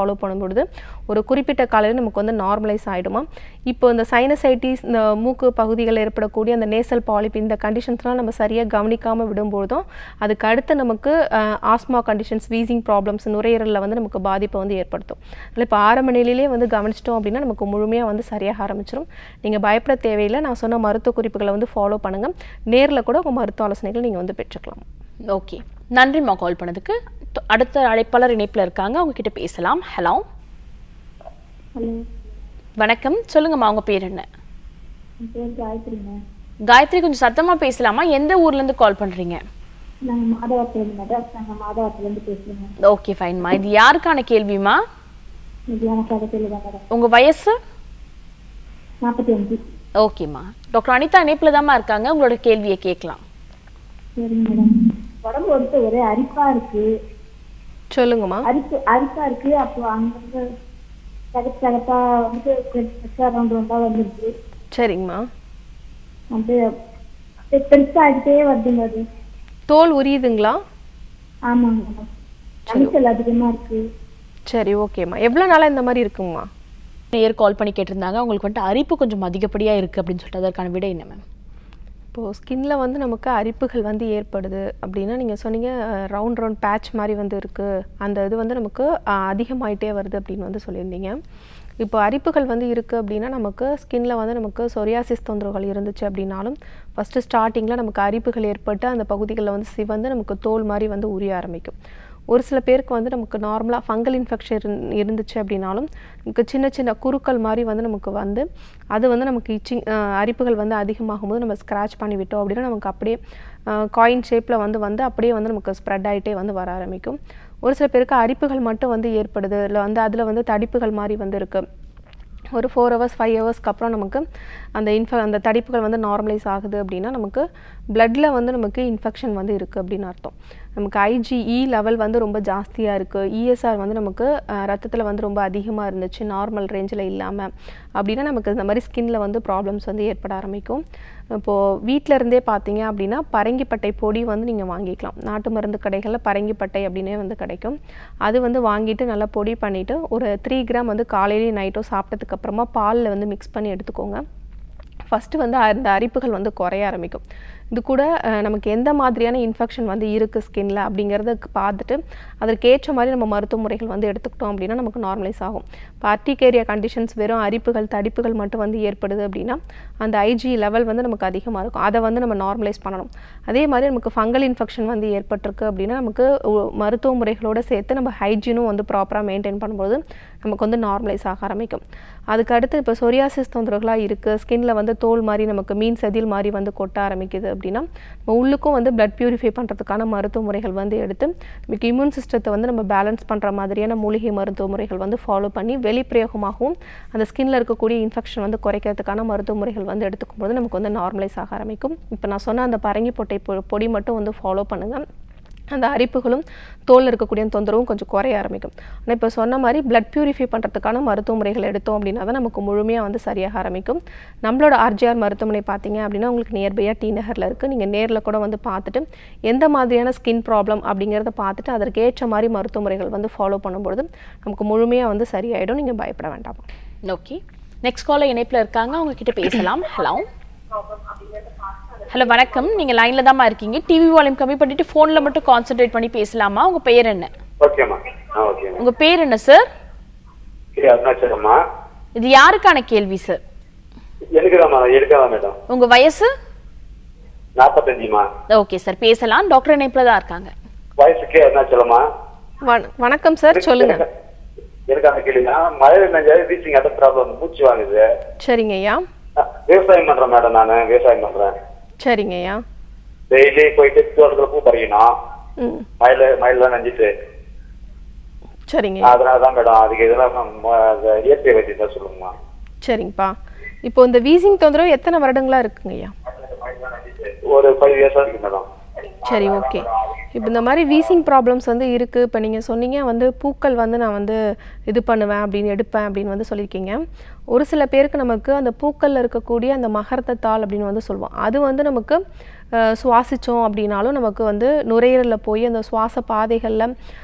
ஃபாலோ பண்ணும்பொழுது ஒரு குறிப்பிட்ட காலையில் நமக்கு வந்து நார்மலைஸ் ஆகிடுமா இப்போ இந்த சைனசைட்டிஸ் இந்த மூக்கு பகுதிகளில் ஏற்படக்கூடிய அந்த நேசல் பாலிப் இந்த கண்டிஷன்ஸ்லாம் நம்ம சரியாக கவனிக்காமல் விடும்போதும் அதுக்கு அடுத்து நமக்கு ஆஸ்மா கண்டிஷன்ஸ் வீசிங் ப்ராப்ளம்ஸ் நுரையீரலில் வந்து நமக்கு பாதிப்பை வந்து ஏற்படுத்தும் அதில் இப்போ ஆரம்ப நிலையிலே வந்து கவனிச்சிட்டோம் அப்படின்னா நமக்கு முழுமையாக வந்து சரியாக ஆரம்பிச்சிடும் நீங்கள் பயப்பட தேவையில்லை நான் சொன்ன மருத்துவ குறிப்புகளை வந்து ஃபாலோ பண்ணுங்கள் நேரில் கூட உங்கள் மருத்துவ ஆலோசனைகள் நீங்கள் வந்து பெற்றுக்கலாம் ஓகே நன்றிம்மா கால் பண்ணதுக்கு தொ- அடுத்த அழைப்பாளர் இணைப்புல இருக்காங்க அவங்க கிட்ட பேசலாம் ஹலோ ஹலோ வணக்கம் சொல்லுங்கம்மா உங்க பேர் என்ன என் பேர் காயத்ரிங்க காயத்ரி கொஞ்சம் சத்தமா பேசலாமா எந்த ஊர்ல இருந்து கால் பண்றீங்க நாங்கள் மாதவரத்துலேருந்து மெட்ராஸ் நாங்கள் மாதவரத்துலேருந்து பேசுகிறோங்க ஓகே ஃபைன்மா இது யாருக்கான கேள்விமா இது எனக்கு அதை தெரியல மேடம் உங்க வயசு நாற்பத்தி அஞ்சு ஓகேம்மா டாக்டர் அனிதா இணைப்புல தாம்மா இருக்காங்க உங்களோட கேள்வியை கேட்கலாம் சரிங்க மேடம் உடம்பு வந்து ஒரே அரிப்பா இருக்கு சொல்லுங்கம்மா அரிப்பு அரிப்பா இருக்கு அப்போ அங்க வந்து தகப்பு தகப்பா வந்து பெருசா ரவுண்ட் ரவுண்டா வந்துருக்கு சரிங்கம்மா வந்து அப்படியே பெருசா ஆகிட்டே வருதுங்க அது தோல் உரியுதுங்களா ஆமாங்க மேடம் அரிச்சல் அதிகமா இருக்கு சரி ஓகேம்மா எவ்வளோ நாளாக இந்த மாதிரி இருக்குங்கம்மா நேர் கால் பண்ணி கேட்டிருந்தாங்க அவங்களுக்கு வந்துட்டு அரிப்பு கொஞ்சம் அதிகப்படியா இருக்கு அப்படின்னு சொல்லிட்டு அதற்கான விடை என்ன மேம் இப்போது ஸ்கின்ல வந்து நமக்கு அரிப்புகள் வந்து ஏற்படுது அப்படின்னா நீங்கள் சொன்னீங்க ரவுண்ட் ரவுண்ட் பேட்ச் மாதிரி வந்து இருக்குது அந்த இது வந்து நமக்கு அஹ், அதிகமாயிட்டே வருது அப்படின்னு வந்து சொல்லியிருந்தீங்க இப்போ அரிப்புகள் வந்து இருக்குது அப்படின்னா நமக்கு ஸ்கின்ல வந்து நமக்கு சொரியாசிஸ் தொந்தரவுகள் இருந்துச்சு அப்படின்னாலும் ஃபஸ்ட்டு ஸ்டார்டிங்கில் நமக்கு அரிப்புகள் ஏற்பட்டு அந்த பகுதிகளில் வந்து சிவந்து நமக்கு தோல் மாதிரி வந்து உரிய ஆரம்பிக்கும் ஒரு சில பேருக்கு வந்து நமக்கு நார்மலாக ஃபங்கல் இன்ஃபெக்ஷன் இருந்துச்சு அப்படின்னாலும் நமக்கு சின்ன சின்ன குருக்கள் மாதிரி வந்து நமக்கு வந்து அது வந்து நமக்கு இச்சிங் அரிப்புகள் வந்து அதிகமாகும் போது நம்ம ஸ்க்ராட்ச் பண்ணி விட்டோம் அப்படின்னா நமக்கு அப்படியே காயின் ஷேப்பில் வந்து வந்து அப்படியே வந்து நமக்கு ஸ்ப்ரெட் ஆகிட்டே வந்து வர ஆரம்பிக்கும் ஒரு சில பேருக்கு அரிப்புகள் மட்டும் வந்து ஏற்படுது இல்லை வந்து அதில் வந்து தடிப்புகள் மாதிரி வந்து இருக்குது ஒரு ஃபோர் ஹவர்ஸ் ஃபைவ் ஹவர்ஸ்க்கு அப்புறம் நமக்கு அந்த இன்ஃப அந்த தடிப்புகள் வந்து நார்மலைஸ் ஆகுது அப்படின்னா நமக்கு பிளட்ல வந்து நமக்கு இன்ஃபெக்ஷன் வந்து இருக்குது அப்படின்னு அர்த்தம் நமக்கு ஐஜிஇ லெவல் வந்து ரொம்ப ஜாஸ்தியாக இருக்குது இஎஸ்ஆர் வந்து நமக்கு ரத்தத்தில் வந்து ரொம்ப அதிகமாக இருந்துச்சு நார்மல் ரேஞ்சில் இல்லாமல் அப்படின்னா நமக்கு இந்த மாதிரி ஸ்கின்ல வந்து ப்ராப்ளம்ஸ் வந்து ஏற்பட ஆரம்பிக்கும் இப்போது வீட்டில் இருந்தே பார்த்தீங்க அப்படின்னா பரங்கிப்பட்டை பொடி வந்து நீங்கள் வாங்கிக்கலாம் நாட்டு மருந்து கடைகளில் பரங்கிப்பட்டை அப்படின்னே வந்து கிடைக்கும் அது வந்து வாங்கிட்டு நல்லா பொடி பண்ணிவிட்டு ஒரு த்ரீ கிராம் வந்து காலையிலையும் நைட்டும் சாப்பிட்டதுக்கு அப்புறமா பாலில் வந்து மிக்ஸ் பண்ணி எடுத்துக்கோங்க ஃபஸ்ட்டு வந்து அந்த அரிப்புகள் வந்து குறைய ஆரம்பிக்கும் இது கூட அஹ், நமக்கு எந்த மாதிரியான இன்ஃபெக்ஷன் வந்து இருக்குது ஸ்கின்ல அப்படிங்கிறத பார்த்துட்டு அதற்கு ஏற்ற மாதிரி நம்ம மருத்துவ முறைகள் வந்து எடுத்துக்கிட்டோம் அப்படின்னா நமக்கு நார்மலைஸ் ஆகும் பார்ட்டிகேரியா கண்டிஷன்ஸ் வெறும் அரிப்புகள் தடிப்புகள் மட்டும் வந்து ஏற்படுது அப்படின்னா அந்த ஐஜி லெவல் வந்து நமக்கு அதிகமாக இருக்கும் அதை வந்து நம்ம நார்மலைஸ் பண்ணணும் அதே மாதிரி நமக்கு ஃபங்கல் இன்ஃபெக்ஷன் வந்து ஏற்பட்டிருக்கு அப்படின்னா நமக்கு ஒ- மருத்துவ முறைகளோட சேர்த்து நம்ம ஹைஜீனும் வந்து ப்ராப்பராக மெயின்டைன் பண்ணும்போது நமக்கு வந்து நார்மலைஸ் ஆக ஆரம்பிக்கும் அதுக்கு அடுத்து இப்போ சொரியாசிஸ் தொந்தரவுகளாக இருக்குது ஸ்கின்ல வந்து தோல் மாதிரி நமக்கு மீன் செதில் மாதிரி வந்து கொட்ட ஆரம்பிக்குது அப்படின்னா நம்ம உள்ளுக்கும் வந்து பிளட் பியூரிஃபை பண்ணுறதுக்கான மருத்துவ முறைகள் வந்து எடுத்து நமக்கு இம்யூன் சிஸ்டத்தை வந்து நம்ம பேலன்ஸ் பண்ணுற மாதிரியான மூலிகை மருத்துவ முறைகள் வந்து ஃபாலோ பண்ணி வெளிப்பிரயோகமாகவும் அந்த ஸ்கின்ல இருக்கக்கூடிய இன்ஃபெக்ஷன் வந்து குறைக்கிறதுக்கான மருத்துவ முறைகள் வந்து எடுத்துக்கும் போது நமக்கு வந்து நார்மலைஸ் ஆக ஆரம்பிக்கும் இப்போ நான் சொன்ன அந்த பரங்கி பொட்டை பொ- பொடி மட்டும் வந்து ஃபாலோ பண்ணுங்கள் அந்த அரிப்புகளும் தோலில் இருக்கக்கூடிய தொந்தரவும் கொஞ்சம் குறைய ஆரம்பிக்கும் ஆனால் இப்போ சொன்ன மாதிரி பிளட் பியூரிஃபை பண்ணுறதுக்கான மருத்துவ முறைகள் எடுத்தோம் அப்படின்னா தான் நமக்கு முழுமையாக வந்து சரியாக ஆரம்பிக்கும் நம்மளோட ஆர்ஜிஆர் மருத்துவமனை பார்த்தீங்க அப்படின்னா உங்களுக்கு நியர்பையாக டி நகரில் இருக்குது நீங்கள் நேரில் கூட வந்து பார்த்துட்டு எந்த மாதிரியான ஸ்கின் ப்ராப்ளம் அப்படிங்கிறத பார்த்துட்டு அதற்கு ஏற்ற மாதிரி மருத்துவ முறைகள் வந்து ஃபாலோ பண்ணும்பொழுது நமக்கு முழுமையாக வந்து சரியாயிடும் நீங்கள் பயப்பட வேண்டாம் ஓகே நெக்ஸ்ட் காலர் இணைப்புல இருக்காங்க அவங்க கிட்ட பேசலாம் ஹலோ ஹலோ வணக்கம் நீங்க லைன்ல தாம்மா இருக்கீங்க டிவி வால்யூம் கம்மி பண்ணிட்டு போன்ல மட்டும் கான்சென்ட்ரேட் பண்ணி பேசலாமா உங்க பெயர் என்ன ஓகேம்மா ஆ ஓகேம்மா உங்க பேர் என்ன சார் சரி அருணாச்சலம்மா இது யாருக்கான கேள்வி சார் எனக்கு தான் மேடம் எனக்கு தான் மேடம் உங்க வயசு நாற்பத்தஞ்சுமா ஓகே சார் பேசலாம் டாக்டர் இணைப்புல தான் இருக்காங்க வயசுக்கு அருணாச்சலம்மா வண வணக்கம் சார் சொல்லுங்கள் எனக்கு அந்த கேள்வினா மழை நெஞ்சாலே வீசிங் அத ப்ராப்ளம் மூச்சு வாங்குது சரிங்க ஐயா அஹ், விவசாயம் பண்றேன் மேடம் நானு விவசாயம் பண்றேன் சரிங்க ஐயா டெய்லி போயிட்டு தோட்டத்துல பூ பறிக்கணும் ம் மயில மயில நஞ்சிட்டு சரிங்க அதனாலதான் மேடம் அதுக்கு இதெல்லாம் ம- அந்த இயற்கை வைத்தியம் தான் சொல்லுங்கம்மா சரிங்கப்பா இப்போ இந்த வீசிங் தொந்தரவு எத்தனை வருடங்களா இருக்குங்க ஐயா ஒரு ஃபைவ் இயர்ஸா இருக்கு மேடம் சரி ஓகே இப்போ இந்த மாதிரி வீசிங் ப்ராப்ளம்ஸ் வந்து இருக்குது இப்போ நீங்கள் சொன்னீங்க வந்து பூக்கள் வந்து நான் வந்து இது பண்ணுவேன் அப்படின்னு எடுப்பேன் அப்படின்னு வந்து சொல்லியிருக்கீங்க ஒரு சில பேருக்கு நமக்கு அந்த பூக்களில் இருக்கக்கூடிய அந்த மகரத்த தாள் அப்படின்னு வந்து சொல்லுவோம் அது வந்து நமக்கு அஹ், சுவாசிச்சோம் அப்படின்னாலும் நமக்கு வந்து நுரையீரலில் போய் அந்த சுவாச பாதைகளில்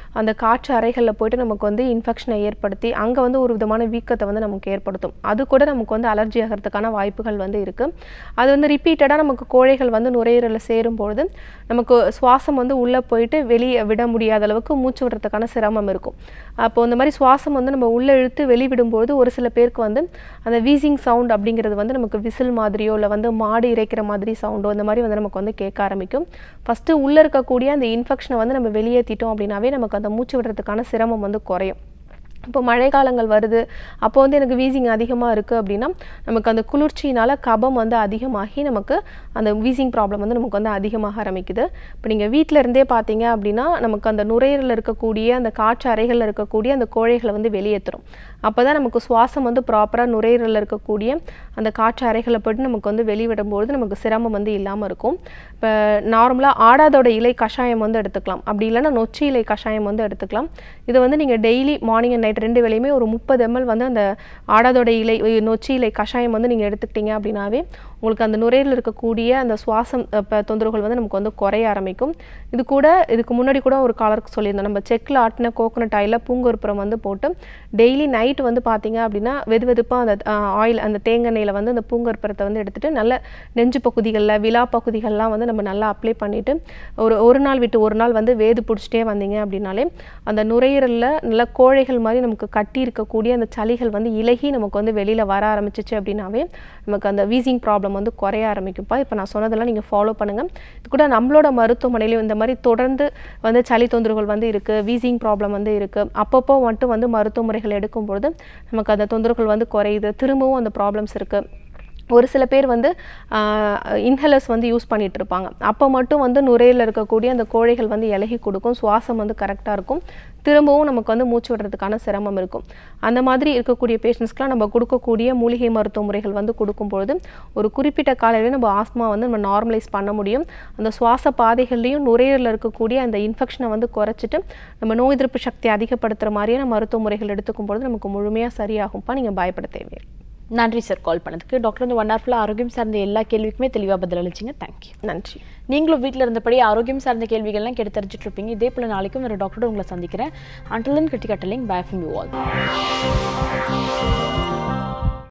அந்த காற்று அறைகளில் போயிட்டு நமக்கு வந்து இன்ஃபெக்ஷனை ஏற்படுத்தி அங்கே வந்து ஒரு விதமான வீக்கத்தை வந்து நமக்கு ஏற்படுத்தும் அது கூட நமக்கு வந்து அலர்ஜி ஆகிறதுக்கான வாய்ப்புகள் வந்து இருக்குது அது வந்து ரிப்பீட்டடாக நமக்கு கோழைகள் வந்து நுரையீரலில் சேரும்பொழுது நமக்கு சுவாசம் வந்து உள்ளே போயிட்டு வெளியே விட முடியாத அளவுக்கு மூச்சு விடுறதுக்கான சிரமம் இருக்கும் அப்போ இந்த மாதிரி சுவாசம் வந்து நம்ம உள்ளே இழுத்து வெளிவிடும்போது ஒரு சில பேருக்கு வந்து அந்த வீசிங் சவுண்ட் அப்படிங்கிறது வந்து நமக்கு விசில் மாதிரியோ இல்லை வந்து மாடு இறைக்கிற மாதிரி சவுண்டோ இந்த மாதிரி வந்து நமக்கு வந்து கேட்க ஆரம்பிக்கும் ஃபஸ்ட்டு உள்ளே இருக்கக்கூடிய அந்த இன்ஃபெக்ஷனை வந்து நம்ம வெளியேற்றிட்டோம் அப்படின்னாவே நமக்கு அந்த மூச்சு விடுறதுக்கான சிரமம் வந்து குறையும் இப்போ மழைக்காலங்கள் வருது அப்போ வந்து எனக்கு வீசிங் அதிகமாக இருக்குது அப்படின்னா நமக்கு அந்த குளிர்ச்சியினால் கபம் வந்து அதிகமாகி நமக்கு அந்த வீசிங் ப்ராப்ளம் வந்து நமக்கு வந்து அதிகமாக ஆரம்பிக்குது இப்போ நீங்கள் வீட்டில் இருந்தே பார்த்தீங்க அப்படின்னா நமக்கு அந்த நுரையீரலில் இருக்கக்கூடிய அந்த காற்று அறைகளில் இருக்கக்கூடிய அந்த கோழைகளை வந்து வெளியேற்றுரும் அப்போ தான் நமக்கு சுவாசம் வந்து ப்ராப்பராக நுரையீரலில் இருக்கக்கூடிய அந்த காற்று அறைகளை போய்ட்டு நமக்கு வந்து வெளிவிடும்போது நமக்கு சிரமம் வந்து இல்லாமல் இருக்கும் இப்போ நார்மலாக ஆடாதோட இலை கஷாயம் வந்து எடுத்துக்கலாம் அப்படி இல்லைன்னா நொச்சி இலை கஷாயம் வந்து எடுத்துக்கலாம் இதை வந்து நீங்கள் டெய்லி மார்னிங் அண்ட் நைட் ரெண்டு வேளையுமே ஒரு முப்பது எம்எல் வந்து அந்த ஆடாதோட இலை நொச்சி இலை கஷாயம் வந்து நீங்கள் எடுத்துக்கிட்டீங்க அப்படின்னாவே உங்களுக்கு அந்த நுரையீரலில் இருக்கக்கூடிய அந்த சுவாசம் அஹ், ப- தொந்தரவுகள் வந்து நமக்கு வந்து குறைய ஆரம்பிக்கும் இது கூட இதுக்கு முன்னாடி கூட ஒரு காலருக்கு சொல்லியிருந்தோம் நம்ம செக்கில் ஆட்டின கோகோனட் ஆயிலில் பூங்கொருப்புறம் வந்து போட்டு டெய்லி நைட் வந்து பார்த்தீங்க அப்படின்னா வெது வெதுப்பாக அந்த ஆயில் அந்த தேங்காய் வந்து அந்த பூங்கற்புரத்தை வந்து எடுத்துட்டு நல்ல நெஞ்சு பகுதிகளில் விழா பகுதிகள்லாம் வந்து நம்ம நல்லா அப்ளை பண்ணிட்டு ஒரு ஒரு நாள் விட்டு ஒரு நாள் வந்து வேது பிடிச்சிட்டே வந்தீங்க அப்படின்னாலே அந்த நுரையீரலில் நல்ல கோழைகள் மாதிரி நமக்கு கட்டி இருக்கக்கூடிய அந்த சளிகள் வந்து இலகி நமக்கு வந்து வெளியில் வர ஆரம்பிச்சிச்சு அப்படின்னாவே நமக்கு அந்த வீசிங் ப்ராப்ளம் வந்து குறைய ஆரம்பிக்கும்ப்பா இப்போ நான் சொன்னதெல்லாம் நீங்கள் ஃபாலோ பண்ணுங்கள் இது கூட நம்மளோட மருத்துவமனையிலையும் இந்த மாதிரி தொடர்ந்து வந்து சளி தொந்தரவுகள் வந்து இருக்குது வீசிங் ப்ராப்ளம் வந்து இருக்குது அப்பப்போ மட்டும் வந்து மருத்துவ முறைகள் எடுக்கும்பொழுது நமக்கு அந்த தொந்தரவுகள் வந்து குறையுது திரும்பவும் அந்த ப்ராப்ளம்ஸ் இருக்குது ஒரு சில பேர் வந்து இன்ஹலர்ஸ் வந்து யூஸ் பண்ணிட்டு இருப்பாங்க அப்போ மட்டும் வந்து நுரையில் இருக்கக்கூடிய அந்த கோழைகள் வந்து இலகி கொடுக்கும் சுவாசம் வந்து கரெக்டாக இருக்கும் திரும்பவும் நமக்கு வந்து மூச்சு விடுறதுக்கான சிரமம் இருக்கும் அந்த மாதிரி இருக்கக்கூடிய பேஷண்ட்ஸ்க்குலாம் நம்ம கொடுக்கக்கூடிய மூலிகை மருத்துவ முறைகள் வந்து கொடுக்கும்பொழுது ஒரு குறிப்பிட்ட காலையில் நம்ம ஆஸ்மா வந்து நம்ம நார்மலைஸ் பண்ண முடியும் அந்த சுவாச பாதைகள்லையும் நுரையீரலில் இருக்கக்கூடிய அந்த இன்ஃபெக்ஷனை வந்து குறைச்சிட்டு நம்ம நோய் எதிர்ப்பு சக்தி அதிகப்படுத்துகிற மாதிரியான மருத்துவ முறைகள் எடுத்துக்கும் பொழுது நமக்கு முழுமையாக சரியாகும்ப்பா நீங்கள் பயப்பட தேவையில்லை நன்றி சார் கால் பண்ணதுக்கு டாக்டர் வந்து ஒன் ஹவர்ஃபுல்லாக ஆரோக்கியம் சார்ந்த எல்லா கேள்விக்குமே தெளிவாக பதில் அளிச்சிங்க தேங்க்யூ நன்றி நீங்களும் வீட்டில் இருந்தபடி ஆரோக்கியம் சார்ந்த கேள்விகள்லாம் கேட்டு தெரிஞ்சுட்டு இருப்பீங்க இதே போல் நாளைக்கும் ஒரு டாக்டரோட உங்களை சந்திக்கிறேன் அண்டலன் Krithika telling bye from you all